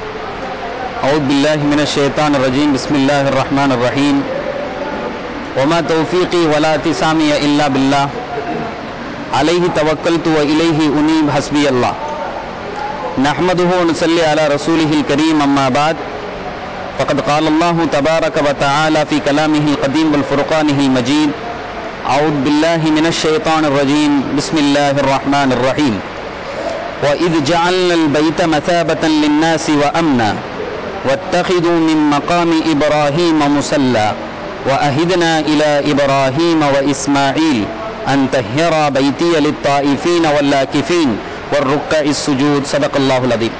أعوذ بالله من الشيطان الرجيم بسم الله الرحمن الرحيم وما توفيقي ولا اعتصامي إلا بالله عليه توكلت وإليه أنيب حسبي الله نحمده ونصلي على رسوله الكريم أما بعد فقد قال الله تبارك وتعالى في كلامه القديم والفرقانه المجيد أعوذ بالله من الشيطان الرجيم بسم الله الرحمن الرحيم وإذ جعلنا البيت مثابة للناس وأمنا واتخذوا من مقام إبراهيم مصلى وأهدنا إلى إبراهيم وإسماعيل أن طهر بيتي للطائفين واللاكفين والركع السجود صدق الله العظيم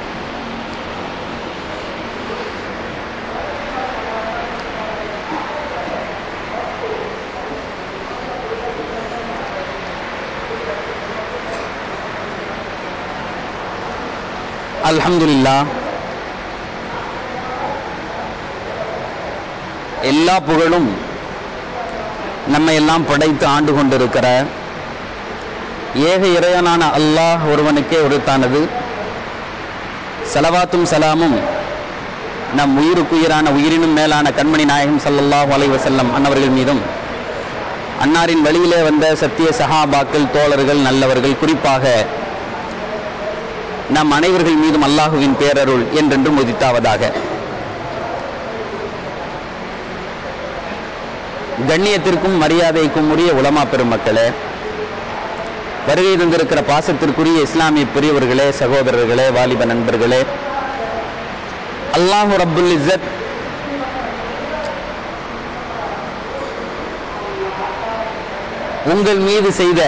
அல்ஹம்துலில்லா எல்லா புகழும் நம்மை எல்லாம் படைத்து ஆண்டு கொண்டிருக்கிற ஏக இறைவனான அல்லாஹ் ஒருவனுக்கே உரித்தானது சலவாத்தும் சலாமும் நம் உயிருக்குயிரான உயிரினும் மேலான கண்மணி நாயகம் ஸல்லல்லாஹு அலைஹி வஸல்லம் அன்னவர்கள் மீதும் அன்னாரின் வழியிலே வந்த சத்திய சஹாபாக்கள் தோழர்கள் நல்லவர்கள் குறிப்பாக நம் அனைவர்கள் மீதும் அல்லாஹுவின் பேரருள் என்றென்றும் உதித்தாவதாக கண்ணியத்திற்கும் மரியாதைக்கும் உரிய உலமா பெருமக்களே வருகை தந்திருக்கிற பாசத்திற்குரிய இஸ்லாமிய பெரியவர்களே சகோதரர்களே வாலிப நண்பர்களே அல்லாஹு ரப்புல் இஸ்ஸத் உங்கள் மீது செய்த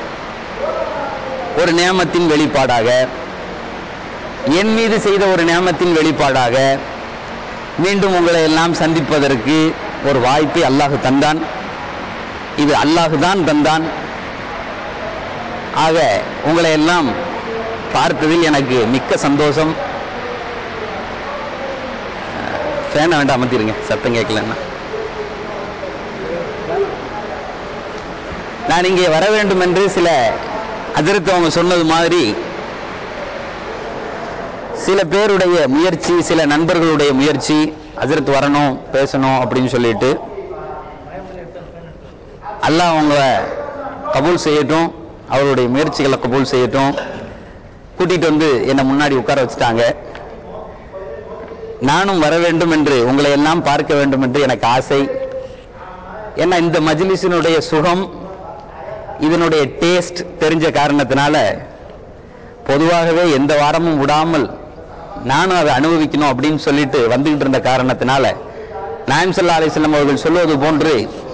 ஒரு நியமத்தின் வெளிப்பாடாக என் மீது செய்த ஒரு நியமத்தின் வெளிப்பாடாக மீண்டும் உங்களை எல்லாம் சந்திப்பதற்கு ஒரு வாய்ப்பை அல்லாஹு தந்தான் இது அல்லாஹு தான் தந்தான் ஆக உங்களை எல்லாம் பார்த்ததில் எனக்கு மிக்க சந்தோஷம் ஃபேனை வேண்டாம் அமர்த்திருங்க சத்தம் கேட்கலன்னா நான் இங்கே வர வேண்டும் என்று சில அதிர்த்து அவங்க சொன்னது மாதிரி சில பேருடைய முயற்சி சில நண்பர்களுடைய முயற்சி அதிர்த்து வரணும் பேசணும் அப்படின்னு சொல்லிட்டு அல்லாஹ் அவங்க கபூல் செய்யட்டும் அவருடைய முயற்சிகளை கபூல் செய்யட்டும் கூட்டிகிட்டு வந்து என்னை முன்னாடி உட்கார வச்சுட்டாங்க நானும் வர வேண்டும் என்று உங்களை எல்லாம் பார்க்க வேண்டும் என்று எனக்கு ஆசை ஏன்னா இந்த மஜ்லிஸினுடைய சுகம் இதனுடைய டேஸ்ட் தெரிஞ்ச காரணத்தினால பொதுவாகவே எந்த வாரமும் விடாமல் நானும் அதை அனுபவிக்கணும் அப்படின்னு சொல்லிட்டு வந்துகிட்டு இருந்த காரணத்தினால நாயம் சல்லா அலிஸ்லாம் அவர்கள் சொல்வது போன்று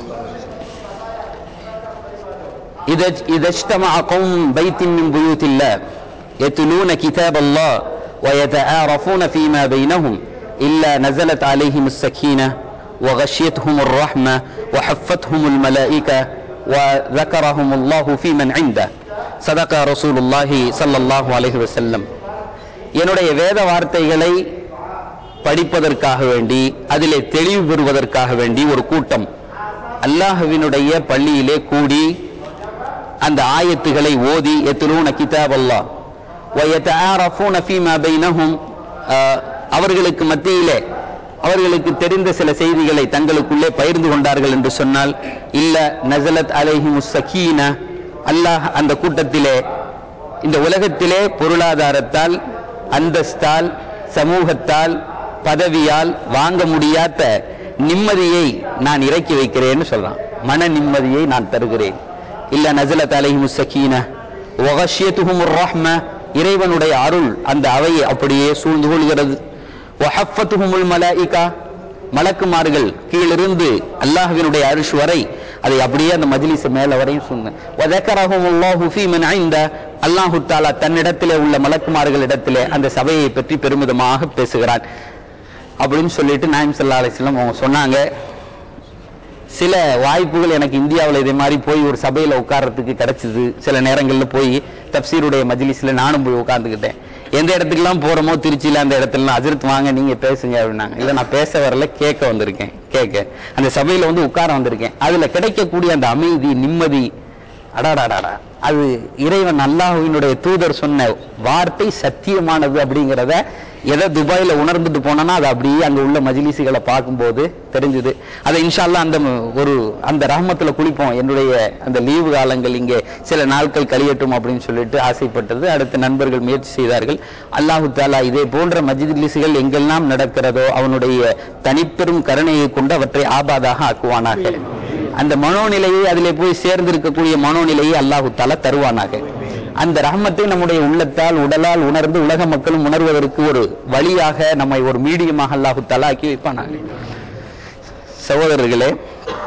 இதஜ்தமா قوم بيت من بيوت الله يتلون كتاب الله ويتعارفون فيما بينهم إلا نزلت عليهم السكينة وغشيتهم الرحمة وحفتهم الملائكة وذكرهم الله في من عنده صدق رسول الله صلى الله عليه وسلم என்னுடைய வேத வார்த்தைகளை படிப்பதற்காக வேண்டி அதிலே தெளிவு பெறுவதற்காக வேண்டி ஒரு கூட்டம் அல்லாஹுவினுடைய பள்ளியிலே கூடி அந்த ஆயத்துகளை ஓதி எத்துலூன கிதாப் அல்லா ويتعارفون فيما بينهم அவர்களுக்கு மத்தியிலே அவர்களுக்கு தெரிந்த சில செய்திகளை தங்களுக்குள்ளே பகிர்ந்து கொண்டார்கள் என்று சொன்னால் இல்ல நசலத் அலைஹிமு சக்கீன அல்லாஹ் அந்த கூட்டத்திலே இந்த உலகத்திலே பொருளாதாரத்தால் அந்தஸ்தால் சமூகத்தால் பதவியால் வாங்க முடியாத நிம்மதியை நான் இறக்கி வைக்கிறேன்னு சொல்றான் மன நிம்மதியை நான் தருகிறேன் இல்ல நசலத் அலைஹிமு சக்கீன ஒகஷியத்துஹும் ரஹ்ம இறைவனுடைய அருள் அந்த அவையை அப்படியே சூழ்ந்து கொள்கிறது ஒஹஃபத்துஹுமுல் மலாயிகா மலக்குமார்கள் கீழிருந்து அல்லாஹ்வினுடைய அரிஷ் வரை அதை அப்படியே அந்த மஜ்லிஸ் மேல வரையும் சொன்னேன் வதக்கரஹுமுல்லாஹு ஃபீ மன் ஐந்த அல்லாஹு தாலா தன்னிடத்திலே உள்ள மலக்குமார்கள் இடத்திலே அந்த சபையை பற்றி பெருமிதமாக பேசுகிறான் அப்படின்னு சொல்லிட்டு நாயம் சல்லா அலிஸ்லாம் அவங்க சொன்னாங்க சில வாய்ப்புகள் எனக்கு இந்தியாவில் இதே மாதிரி போய் ஒரு சபையில் உட்கார்றதுக்கு கிடைச்சிது சில நேரங்களில் போய் தப்சீருடைய மஜ்லிஸில் நானும் போய் உட்காந்துக்கிட்டேன் எந்த இடத்துக்குலாம் போகிறோமோ திருச்சியில் அந்த இடத்துலலாம் அஜிரத் வாங்க நீங்கள் பேசுங்க அப்படின்னாங்க இல்லை நான் பேச வரல கேட்க வந்திருக்கேன் கேட்க அந்த சபையில் வந்து உட்கார வந்திருக்கேன் அதில் கிடைக்கக்கூடிய அந்த அமைதி நிம்மதி அடாடாடாடா அது இறைவன் அல்லாஹுவினுடைய தூதர் சொன்ன வார்த்தை சத்தியமானது அப்படிங்கிறத எதை துபாயில உணர்ந்துட்டு போனோன்னா அது அப்படியே அங்க உள்ள மஜ்லிஸுகளை பார்க்கும்போது தெரிஞ்சுது அதை இன்ஷால்லா அந்த ம- ஒரு அந்த ரஹமத்துல குளிப்போம் என்னுடைய அந்த லீவு காலங்கள் இங்கே சில நாட்கள் கழியட்டும் அப்படின்னு சொல்லிட்டு ஆசைப்பட்டது அடுத்த நண்பர்கள் முயற்சி செய்தார்கள் அல்லாஹு தாலா இதே போன்ற மஜ்லிஸுகள் எங்கெல்லாம் நடக்கிறதோ அவனுடைய தனிப்பெரும் கருணையை கொண்டு அவற்றை ஆபாதாக ஆக்குவானாக அந்த மனோநிலையை அதிலே போய் சேர்ந்திருக்கக்கூடிய மனோநிலையை அல்லாஹு தாலா தருவானாக அந்த ரஹமத்தை நம்முடைய உள்ளத்தால் உடலால் உணர்ந்து உலக மக்களும் உணர்வதற்கு ஒரு வழியாக நம்மை ஒரு மீடியமாக அல்லாஹு தாலா ஆக்கி வைப்பானாக சகோதரர்களே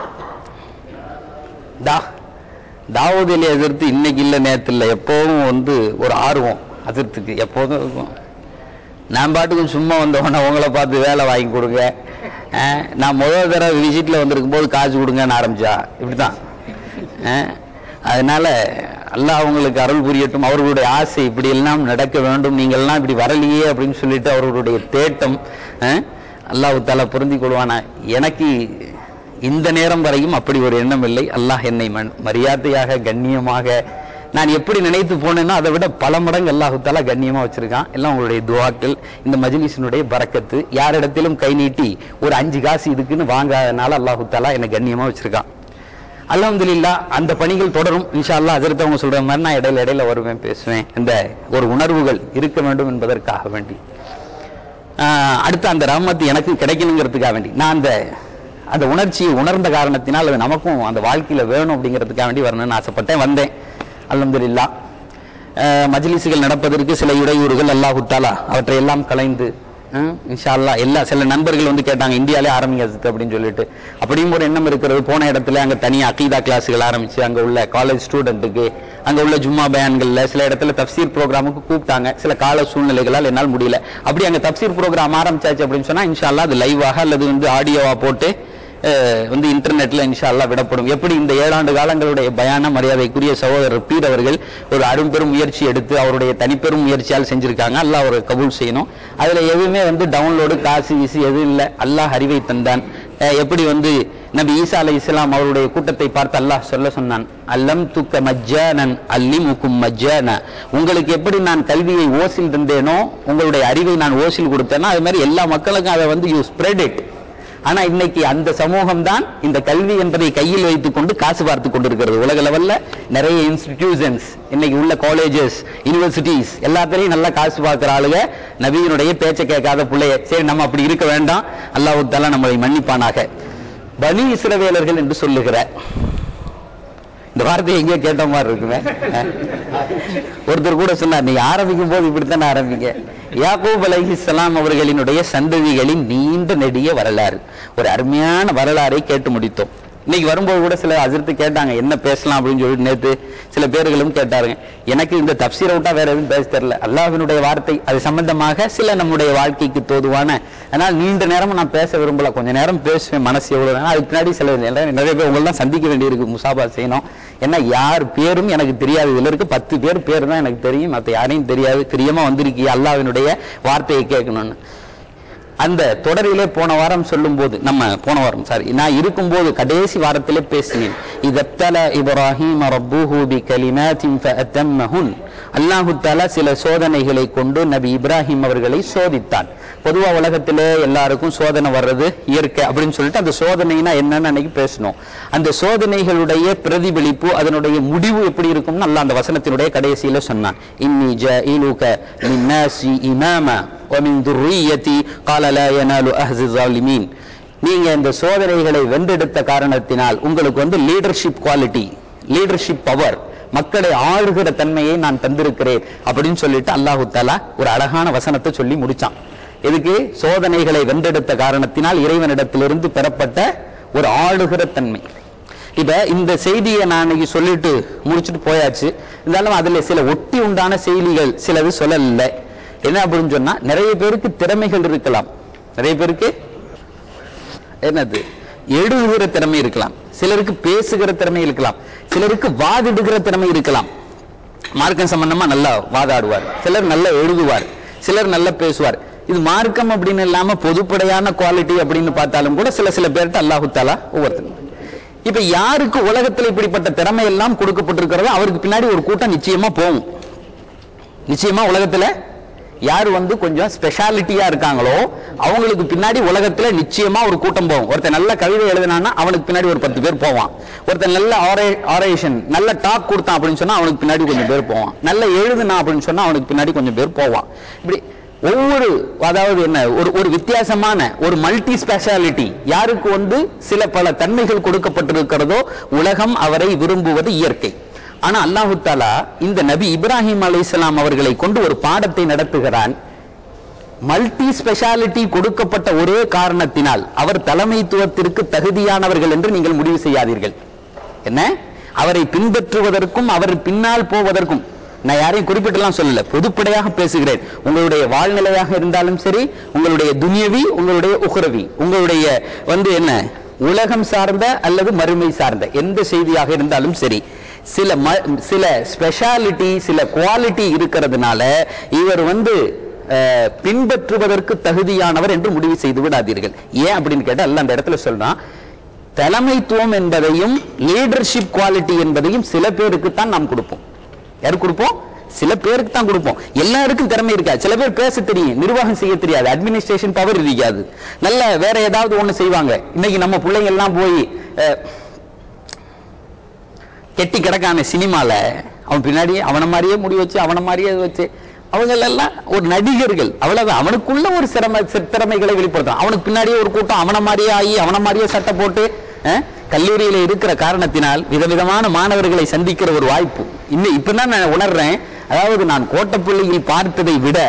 தா தாவூத் அலி எதிர்த்து இன்னைக்கு இல்லை நேரத்தில் இல்லை எப்போதும் வந்து ஒரு ஆர்வம் அதிர்த்துக்கு எப்போதும் இருக்கும் நான் பாட்டுக்கும் சும்மா வந்தவொடனே உங்களை பார்த்து வேலை வாங்கி கொடுங்க அஹ், நான் முதல் தடவை விசிட்டில் வந்திருக்கும் போது காசு கொடுங்கன்னு ஆரம்பிச்சா இப்படிதான் அஹ், அதனால அல்லாஹ் அவங்களுக்கு அருள் புரியட்டும் அவர்களுடைய ஆசை இப்படி எல்லாம் நடக்க வேண்டும் நீங்கள்லாம் இப்படி வரலையே அப்படின்னு சொல்லிட்டு அவர்களுடைய தேட்டம் அஹ், அல்லாஹ் தாலா பொருந்தி கொள்வானா எனக்கு இந்த நேரம் வரையும் அப்படி ஒரு எண்ணம் இல்லை அல்லாஹ் என்னை மன்- மரியாதையாக கண்ணியமாக நான் எப்படி நினைத்து போனேனோ அதை விட பல மடங்கு அல்லாஹு தாலா கண்ணியமா வச்சிருக்கான் எல்லாம் உங்களுடைய துவாக்கள் இந்த மஜ்லிஸினுடைய பரக்கத்து யாரிடத்திலும் கை நீட்டி ஒரு அஞ்சு காசு இதுக்குன்னு வாங்காதனால அல்லாஹு தாலா என்னை கண்ணியமா வச்சிருக்கான் அல்ஹம்துலில்லா அந்த பணிகள் தொடரும் இன்ஷா அல்லாஹ் அதிர்த்து அவங்க சொல்ற மாதிரி நான் இடையில இடையில வருவேன் பேசுவேன் இந்த ஒரு உணர்வுகள் இருக்க வேண்டும் என்பதற்காக வேண்டி ஆஹ் அடுத்து அந்த ரஹமத்து எனக்கு கிடைக்கணுங்கிறதுக்காக வேண்டி நான் அந்த அந்த உணர்ச்சியை உணர்ந்த காரணத்தினால் அது நமக்கும் அந்த வாழ்க்கையில வேணும் அப்படிங்கிறதுக்காக வேண்டி வரணும்னு ஆசைப்பட்டேன் வந்தேன் அல்ஹம்துலில்லா ஆஹ் மஜ்லிஸுகள் நடப்பதற்கு சில இடையூறுகள் அல்லாஹு தாலா அவற்றை எல்லாம் கலைந்து ஹம், இன்ஷா அல்லாஹ் எல்லா சில நண்பர்கள் வந்து கேட்டாங்க இந்தியாலே ஆரம்பிங்க அதுக்கு அப்படின்னு சொல்லிட்டு அப்படியும் ஒரு எண்ணம் இருக்கிறது போன இடத்துல அங்க தனி அகீதா கிளாஸுகள் ஆரம்பிச்சு அங்க உள்ள காலேஜ் ஸ்டூடெண்ட்டுக்கு அங்க உள்ள ஜும்மா பயான்கள்ல சில இடத்துல தப்சீர் ப்ரோக்ராமுக்கு கூப்பிட்டாங்க சில கால சூழ்நிலைகளால் என்னால் முடியல அப்படி அங்க தப்சீர் ப்ரோக்ராம் ஆரம்பிச்சாச்சு அப்படின்னு சொன்னா இன்ஷா அல்லாஹ் அது லைவாக அல்லது வந்து ஆடியோவா போட்டு அஹ், வந்து இன்டர்நெட்ல இன்ஷா அல்லாஹ் விடப்படும் எப்படி இந்த ஏழாண்டு காலங்களுடைய பயான மரியாதைக்குரிய சகோதரர் பீர் அவர்கள் ஒரு அரும்பெரும் முயற்சி எடுத்து அவருடைய தனிப்பெரும் முயற்சியால் செஞ்சிருக்காங்க அல்லாஹ் அவரை கபூல் செய்யணும் அதுல எதுவுமே வந்து டவுன்லோடு காசு வீசு எதுவும் இல்லை அல்லாஹ் அறிவை தந்தான் அஹ், எப்படி வந்து நபி ஈசா அலை இஸ்லாம் அவருடைய கூட்டத்தை பார்த்து அல்லாஹ் சொல்ல சொன்னான் அல்லம் துக்க மஜ்ஜானன் அல்லி முக்கும் மஜ்ஜான உங்களுக்கு எப்படி நான் கல்வியை ஓசில் தந்தேனோ உங்களுடைய அறிவை நான் ஓசில் கொடுத்தேனோ அது மாதிரி எல்லா மக்களுக்கும் அதை வந்து யூ ஸ்ப்ரெட் இட் ஆனா இன்னைக்கு அந்த சமூகம் தான் இந்த கல்வி என்பதை கையில் வைத்துக் கொண்டு காசு பார்த்து கொண்டிருக்கிறது உலக லெவல்ல நிறைய இன்ஸ்டிடியூஷன்ஸ் இன்னைக்கு உள்ள காலேஜஸ் யூனிவர்சிட்டிஸ் எல்லாத்துலயும் நல்லா காசு பார்க்கிற ஆளுங்க நபியினுடைய பேச்சை கேட்காத பிள்ளைய சரி நம்ம அப்படி இருக்க வேண்டாம் அல்லாஹ் தாலா நம்மளை மன்னிப்பானாக பனி இஸ்ரவேலர்கள் என்று சொல்லுகிறார் இந்த வார்த்தையை எங்கேயோ கேட்ட மாதிரி இருக்குமே அஹ். ஒருத்தர் கூட சொன்னார் நீங்க ஆரம்பிக்கும் போது இப்படித்தானே ஆரம்பிங்க யாக்கூப் அலைஹிஸ்ஸலாம் அவர்களினுடைய சந்ததிகளின் நீண்ட நெடிய வரலாறு ஒரு அருமையான வரலாறை கேட்டு முடித்தோம் இன்னைக்கு வரும்போது கூட சில அஜர்த்து கேட்டாங்க என்ன பேசலாம் அப்படின்னு சொல்லிட்டு நேத்து சில பேர்களும் கேட்டாருங்க எனக்கு இந்த தப்சீரை விட்டா வேற எதுவும் பேச தெரியல அல்லாஹ்வினுடைய வார்த்தை அது சம்பந்தமாக சில நம்முடைய வாழ்க்கைக்கு தோதுவான அதனால் நீண்ட நேரம் நான் பேச விரும்பல கொஞ்ச நேரம் பேசுவேன் மனசு எவ்வளவு வேணும் அதுக்கு பின்னாடி சில நிறைய நிறைய பேர் உங்களெல்லாம் சந்திக்க வேண்டியிருக்கு முசாபா செய்யணும் ஏன்னா யார் பேரும் எனக்கு தெரியாது இதுல இருக்கு பத்து பேர் பேர் தான் எனக்கு தெரியும் மற்ற யாரையும் தெரியாது பிரியமா வந்திருக்கீங்க அல்லாஹ்வினுடைய வார்த்தையை கேட்கணும்னு அந்த தொடரிலே போன வாரம் சொல்லும்போது நம்ம போன வாரம் சாரி நான் இருக்கும்போது கடைசி வாரத்திலே பேசினேன் இதத்தல இப்ராஹிம் ரப்புஹு பி கலிமாத்தின் ஃபஅத்தம்மஹுன் அல்லாஹு தஆலா சில சோதனைகளை கொண்டு நபி இப்ராஹிம் அவர்களை சோதித்தான் பொதுவா உலகத்திலே எல்லாருக்கும் சோதனை வர்றது இயற்கை அப்படின்னு சொல்லிட்டு அந்த சோதனைனா என்னன்னு அன்னைக்கு பேசணும் அந்த சோதனைகளுடைய பிரதிபலிப்பு அதனுடைய முடிவு எப்படி இருக்கும்னு அல்லாஹ் அந்த வசனத்தினுடைய கடைசியில சொன்னான் இன்னி ஜாயிலுக லின்னாசி இமாமா ومن ذريتي قال لا ينال أهز الظالمين நீங்க இந்த சோதனைகளை வென்றெடுத்த காரணத்தினால் உங்களுக்கு வந்து லீடர்ஷிப் குவாலிட்டி லீடர்ஷிப் பவர் மக்களை ஆளுகிற தன்மையை நான் தந்திருக்கிறேன் அப்படின்னு சொல்லிட்டு அல்லாஹு தாலா ஒரு அழகான வசனத்தை சொல்லி முடிச்சான் எதுக்கு சோதனைகளை வென்றெடுத்த காரணத்தினால் இறைவனிடத்திலிருந்து பெறப்பட்ட ஒரு ஆளுகிற தன்மை இப்ப இந்த செய்தியை நான் இன்னைக்கு சொல்லிட்டு முடிச்சுட்டு போயாச்சு இருந்தாலும் அதுல சில ஒட்டி உண்டான செய்திகள் சிலது சொல்லல என்ன அப்படின்னு சொன்னா நிறைய பேருக்கு திறமைகள் இருக்கலாம் நிறைய பேருக்கு என்னது எழுதுகிற திறமை இருக்கலாம் சிலருக்கு பேசுகிற திறமை இருக்கலாம் சிலருக்கு வாதிடுகிற திறமை இருக்கலாம் மார்க்கம் சம்பந்தமா நல்லா வாதாடுவார் சிலர் நல்லா எழுதுவார் சிலர் நல்லா பேசுவார் இது மார்க்கம் அப்படின்னு இல்லாம பொதுப்படையான குவாலிட்டி அப்படின்னு பார்த்தாலும் கூட சில சில பேர்கிட்ட அல்லாஹு தாலா ஒவ்வொருத்தரும் இப்ப யாருக்கு உலகத்துல இப்படிப்பட்ட திறமை எல்லாம் கொடுக்கப்பட்டிருக்கிறதோ அவருக்கு பின்னாடி ஒரு கூட்டம் நிச்சயமா போகும் நிச்சயமா உலகத்துல யார் வந்து கொஞ்சம் ஸ்பெஷாலிட்டியா இருக்காங்களோ அவங்களுக்கு பின்னாடி உலகத்துல நிச்சயமா ஒரு கூட்டம் போகும் ஒருத்தன் நல்ல கவிதை எழுதினான்னா அவனுக்கு பின்னாடி ஒரு பத்து பேர் போவான் ஒருத்தன் நல்ல ஆரேஷன் நல்ல டாக் கொடுத்தான் அப்படின்னு சொன்னா அவனுக்கு பின்னாடி கொஞ்சம் பேர் போவான் நல்ல எழுதுனா அப்படின்னு சொன்னா அவனுக்கு பின்னாடி கொஞ்சம் பேர் போவான் இப்படி ஒவ்வொரு அதாவது என்ன ஒரு ஒரு வித்தியாசமான ஒரு மல்டி ஸ்பெஷாலிட்டி யாருக்கு வந்து சில பல தன்மைகள் கொடுக்கப்பட்டிருக்கிறதோ உலகம் அவரை விரும்புவது இயற்கை ஆனா அல்லாஹு தாலா இந்த நபி இப்ராஹிம் அலைஹிஸ்ஸலாம் அவர்களை கொண்டு ஒரு பாடத்தை நடத்துகிறான் மல்டி ஸ்பெஷாலிட்டி கொடுக்கப்பட்ட ஒரே காரணத்தினால் அவர் தலைமைத்துவத்திற்கு தகுதியானவர்கள் என்று நீங்கள் முடிவு செய்யாதீர்கள் என்ன அவரை பின்பற்றுவதற்கும் அவர் பின்னால் போவதற்கும் நான் யாரையும் குறிப்பிட்டெல்லாம் சொல்லல பொதுப்படையாக பேசுகிறேன் உங்களுடைய வாழ்நிலையாக இருந்தாலும் சரி உங்களுடைய துனியவி உங்களுடைய உஹ்ரவி உங்களுடைய வந்து என்ன உலகம் சார்ந்த அல்லது மறுமை சார்ந்த எந்த செய்தியாக இருந்தாலும் சரி சில ம- சில ஸ்பெஷாலிட்டி சில குவாலிட்டி இருக்கிறதுனால இவர் வந்து அஹ், பின்பற்றுவதற்கு தகுதியானவர் என்று முடிவு செய்து விடாதீர்கள் ஏன் அப்படின்னு கேட்டா எல்லாம் அந்த இடத்துல சொல்றான் தலைமைத்துவம் என்பதையும் லீடர்ஷிப் குவாலிட்டி என்பதையும் சில பேருக்கு தான் நாம் கொடுப்போம் யாருக்கு கொடுப்போம் சில பேருக்கு தான் கொடுப்போம் எல்லாருக்கும் திறமை இருக்காது சில பேர் பேச தெரியும் நிர்வாகம் செய்ய தெரியாது அட்மினிஸ்ட்ரேஷன் பவர் இருக்காது நல்ல வேற ஏதாவது ஒண்ணு செய்வாங்க இன்னைக்கு நம்ம பிள்ளைங்க எல்லாம் போய் அஹ், கெட்டி கிடக்கான சினிமால அவன் பின்னாடி அவன மாதிரியே முடி வச்சு அவன மாதிரியே இது வச்சு அவங்க எல்லாம் ஒரு நடிகர்கள் அவ்வளவுதான் அவனுக்குள்ள ஒரு சிறம சி- திறமைகளை வெளிப்படுத்தும் அவனுக்கு பின்னாடியே ஒரு கூட்டம் அவன மாதிரியே ஆகி அவன மாதிரியே சட்டை போட்டு அஹ், கல்லூரியில இருக்கிற காரணத்தினால் விதவிதமான மாணவர்களை சந்திக்கிற ஒரு வாய்ப்பு இன்னும் இப்பதான் நான் உணர்றேன் அதாவது நான் கோட்டப்பள்ளியில் பார்த்ததை விட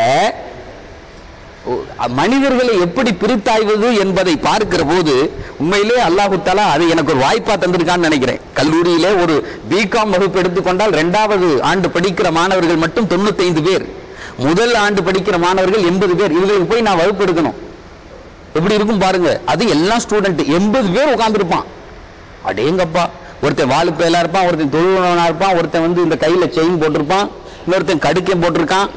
ஓ- மனிதர்களை எப்படி பிரித்தாய்வது என்பதை பார்க்கிற போது உண்மையிலே அல்லாஹு தஆலா அது எனக்கு ஒரு வாய்ப்பா தந்திருக்கான்னு நினைக்கிறேன் கல்லூரியிலே ஒரு பிகாம் வகுப்பு எடுத்துக்கொண்டால் இரண்டாவது ஆண்டு படிக்கிற மாணவர்கள் மட்டும் 95 பேர் முதல் ஆண்டு படிக்கிற மாணவர்கள் எண்பது பேர் இவங்களுக்கு போய் நான் வகுப்பு எடுக்கணும் எப்படி இருக்கும் பாருங்க அது எல்லாம் ஸ்டூடெண்ட் எண்பது பேர் உட்கார்ந்திருப்பான் அடேங்கப்பா ஒருத்தன் வாழு பேலா இருப்பான் ஒருத்தன் தொழுவனா இருப்பான் ஒருத்தன் வந்து இந்த கையில செயின் போட்டிருப்பான் இன்னொருத்தன் கடுக்கையும் போட்டிருக்கான்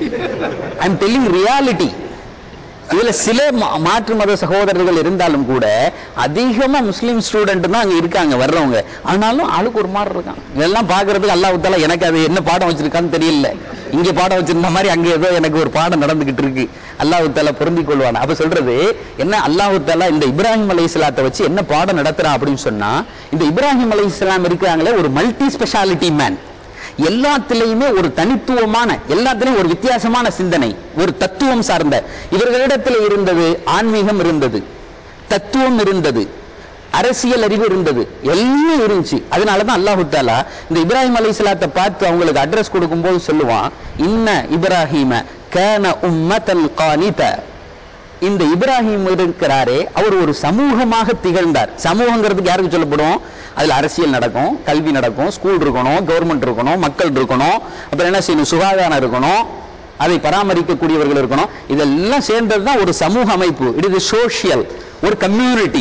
ஐம் டெல்லிங் ரியாலிட்டி இதுல சில மா- மாற்று மத சகோதரர்கள் இருந்தாலும் கூட அதிகமா முஸ்லீம் ஸ்டூடெண்ட் தான் அங்க இருக்காங்க வர்றவங்க ஆனாலும் ஆளுக்கு ஒரு மாதிரி இருக்கான் இதெல்லாம் பாக்குறதுக்கு அல்லாஹ் தாலா எனக்கு அது என்ன பாடம் வச்சிருக்கான்னு தெரியல இங்க பாடம் வச்சிருந்த மாதிரி அங்க ஏதோ எனக்கு ஒரு பாடம் நடந்துகிட்டு இருக்கு அல்லாஹ் தாலா பொருந்தி கொள்வான் அப்ப சொல்றது என்ன அல்லாஹ் தாலா இந்த இப்ராஹிம் அலைஹிஸ்ஸலாத்தை வச்சு என்ன பாடம் நடத்துறான் அப்படின்னு சொன்னா இந்த இப்ராஹிம் அலைஹிஸ்ஸலாம் இருக்காங்களே ஒரு மல்டி ஸ்பெஷாலிட்டி மேன் எல்லாத்திலையுமே ஒரு தனித்துவமான எல்லாத்திலையும் ஒரு வித்தியாசமான சிந்தனை ஒரு தத்துவம் சார்ந்த இவர்களிடத்தில் இருந்தது ஆன்மீகம் இருந்தது தத்துவம் இருந்தது அரசியல் அறிவு இருந்தது எல்லாம் இருந்துச்சு அதனால தான் அல்லாஹு தாலா இந்த இப்ராஹிம் அலைஹிஸ்ஸலாத்தை பார்த்து அவங்களுக்கு அட்ரஸ் கொடுக்கும்போது சொல்லுவான் இன்ன இப்ராஹிம கான உம்மத்தன் கானித இந்த இப்ராஹிம் இருக்கிறாரே அவர் ஒரு சமூகமாக திகழ்ந்தார் சமூகங்கிறதுக்கு யாருக்கு சொல்லப்படும் அதுல அரசியல் நடக்கும் கல்வி நடக்கும் ஸ்கூல் இருக்கணும் கவர்மெண்ட் இருக்கணும் மக்கள் இருக்கணும் அப்புறம் என்ன செய்யணும் சுகாதாரம் இருக்கணும் அதை பராமரிக்கக்கூடியவர்கள் இருக்கணும் இதெல்லாம் சேர்ந்தது தான் ஒரு சமூக அமைப்பு இட் இஸ் சோஷியல் ஒரு கம்யூனிட்டி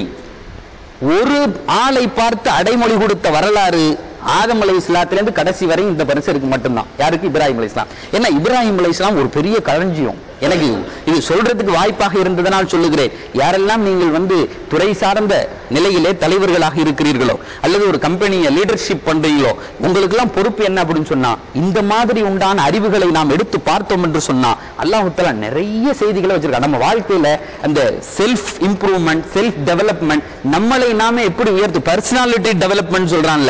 ஒரு ஆளை பார்த்து அடைமொழி கொடுத்த வரலாறு ஆதம் அலை இஸ்லாத்திலிருந்து கடைசி வரை இந்த பரிசருக்கு மட்டும்தான் யாருக்கு இப்ராஹிம் அலை இஸ்லாம் ஏன்னா இப்ராஹிம் அலை இஸ்லாம் ஒரு பெரிய களஞ்சியம் எனக்கு இது சொல்றதுக்கு வாய்ப்பாக இருந்ததனால் சொல்லுகிறேன் யாரெல்லாம் நீங்கள் வந்து துறை சார்ந்த நிலையிலே தலைவர்களாக இருக்கிறீர்களோ அல்லது ஒரு கம்பெனியை லீடர்ஷிப் பண்றீங்களோ உங்களுக்கெல்லாம் பொறுப்பு என்ன அப்படின்னு சொன்னா இந்த மாதிரி உண்டான அறிவுகளை நாம் எடுத்து பார்த்தோம் என்று சொன்னா அல்லாஹ் தஆலா நிறைய செய்திகளை வச்சிருக்காங்க நம்ம வாழ்க்கையில அந்த செல்ஃப் இம்ப்ரூவ்மெண்ட் செல்ஃப் டெவலப்மெண்ட் நம்மளை நாமே எப்படி உயர்த்து பர்சனாலிட்டி டெவலப்மெண்ட் சொல்றான்ல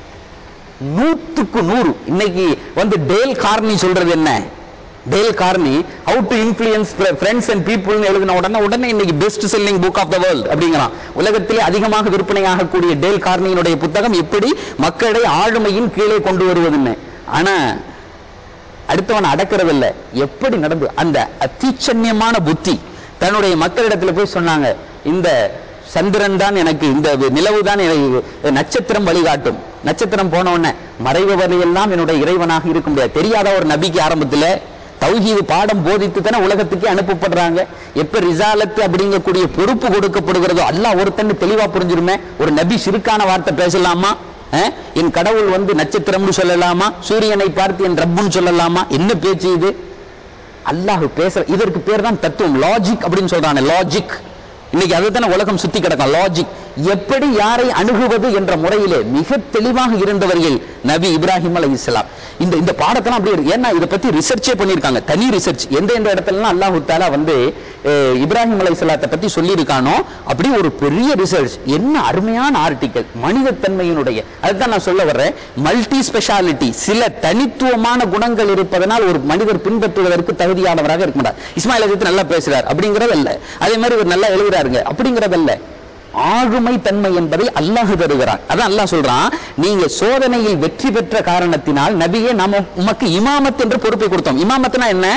நூத்துக்கு நூறு இன்னைக்கு வந்து டேல் கார்னி சொல்றது என்ன Dale Carnegie how to influence friends and பீப்புள்னு எழுதின உடனே உடனே இன்னைக்கு best selling book of the world அப்படிங்கிறான் உலகத்திலே அதிகமாக விற்பனையாகக்கூடிய டேல் கார்னியினுடைய புத்தகம் எப்படி மக்களை ஆளுமையின் கீழே கொண்டு வருவதுன்னு ஆனா அடுத்தவன் அடக்கிறது இல்ல எப்படி நடந்து அந்த அத்திச்சன்யமான புத்தி தன்னுடைய மக்களிடத்துல போய் சொன்னாங்க இந்த சந்திரன் தான் எனக்கு இந்த நிலவு தான் எனக்கு நட்சத்திரம் வழிகாட்டும் நட்சத்திரம் போன உடனே மறைபவரை எல்லாம் என்னுடைய இறைவனாக இருக்க முடியாது தெரியாத ஒரு நபிக்கு ஆரம்பத்துல தௌஹீது பாடம் போதித்து தானே உலகத்துக்கே அனுப்பப்படுறாங்க எப்ப ரிசாலத்து அப்படிங்கக்கூடிய பொறுப்பு கொடுக்கப்படுகிறதோ அல்லாஹ் ஒருத்தன்னு தெளிவா புரிஞ்சிருமே ஒரு நபி சிறுக்கான வார்த்தை பேசலாமா அஹ்? என் கடவுள் வந்து நட்சத்திரம்னு சொல்லலாமா சூரியனை பார்த்து என் ரப்புன்னு சொல்லலாமா என்ன பேச்சு இது அல்லாஹ் பேச இதற்கு பேர் தான் தத்துவம் லாஜிக் அப்படின்னு சொல்றானே லாஜிக் இன்னைக்கு அதுதானே உலகம் சுத்தி கிடக்கும் லாஜிக் எப்படி யாரை அணுகுவது என்ற முறையிலே மிக தெளிவாக இருந்தவர்கள் நபி இப்ராஹிம் அலை இஸ்லாம் இந்த இந்த பாடத்தெல்லாம் அப்படி இருக்கு ஏன்னா இதை பத்தி ரிசர்ச்சே பண்ணியிருக்காங்க தனி ரிசர்ச் எந்த எந்த இடத்துலலாம் அல்லாஹு தாலா வந்து அஹ், இப்ராஹிம் அலை இஸ்லாத்தை பத்தி சொல்லியிருக்கானோ அப்படி ஒரு பெரிய ரிசர்ச் என்ன அருமையான ஆர்டிக்கல் மனிதத்தன்மையினுடைய அதுதான் நான் சொல்ல வர்றேன் மல்டி ஸ்பெஷாலிட்டி சில தனித்துவமான குணங்கள் இருப்பதனால் ஒரு மனிதர் பின்பற்றுவதற்கு தகுதியானவராக இருக்க மாட்டார் இஸ்மாயில் அஜித் நல்லா பேசுறார் அப்படிங்கிறது அல்ல அதே மாதிரி இவர் நல்லா எழுதுறாருங்க அப்படிங்கிறதல்ல ஆளுமை தன்மை என்பதை அல்லாஹ் தருகிறான் அதான் அல்லாஹ் சொல்றான் நீங்க சோதனையில் வெற்றி பெற்ற காரணத்தினால் நபியே நாம உமக்கு இமாமத் என்று பொறுப்பை கொடுத்தோம் இமாமத்னா என்ன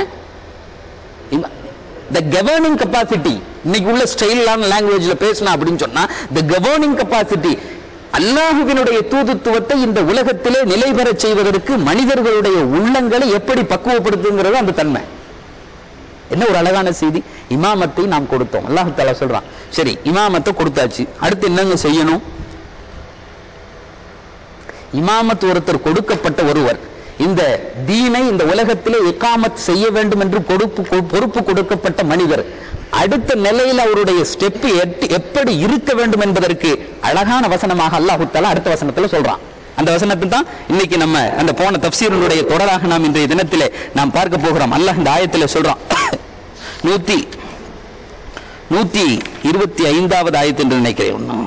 த கவர்னிங் கெப்பாசிட்டி இன்னைக்கு உள்ள ஸ்டைலான லாங்குவேஜ்ல பேசலாம் அப்படின்னு சொன்னா த கவர்னிங் கெப்பாசிட்டி அல்லாஹுவினுடைய தூதுத்துவத்தை இந்த உலகத்திலே நிலை பெறச் செய்வதற்கு மனிதர்களுடைய உள்ளங்களை எப்படி பக்குவப்படுத்துங்கிறது அந்த தன்மை என்ன ஒரு அழகான செய்தி இமாமத்தை நாம் கொடுத்தோம் அல்லாஹ் தாலா சொல்றான் சரி இமாமத்தை கொடுத்தாச்சு அடுத்து என்னங்க செய்யணும் இமாமத் ஒருத்தர் கொடுக்கப்பட்ட ஒருவர் இந்த தீனை இந்த உலகத்திலே இக்காமத் செய்ய வேண்டும் என்று கொடுப்பு கொ- பொறுப்பு கொடுக்கப்பட்ட மனிதர் அடுத்த நிலையில் அவருடைய ஸ்டெப் எப்படி இருக்க வேண்டும் என்பதற்கு அழகான வசனமாக அல்லாஹு தஆலா அடுத்த வசனத்துல சொல்றான் அந்த வசனத்தை தான் இன்னைக்கு நம்ம அந்த போன தப்சீரனுடைய தொடராக நாம் இன்றைய தினத்திலே நாம் பார்க்க போகிறோம் அல்லாஹ் இந்த ஆயத்திலே சொல்றான் நூத்தி நூத்தி இருபத்தி ஐந்தாவது ஆயத்து என்று நினைக்கிறேன் ஒன்றும்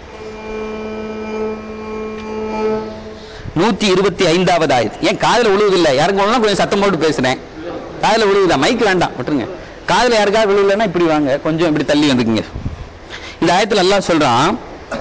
நூத்தி இருபத்தி ஐந்தாவது ஆயத்து ஏன் காதுல விழுவதில்லை யாருக்கு வேணா கொஞ்சம் சத்தம் போட்டு பேசுறேன் காதுல விழுவுதா மைக் வேண்டாம் விட்டுருங்க காதுல யாருக்காவது விழுவலைன்னா இப்படி வாங்க கொஞ்சம் இப்படி தள்ளி வந்துக்குங்க இந்த ஆயத்துல அல்லாஹ் சொல்றான்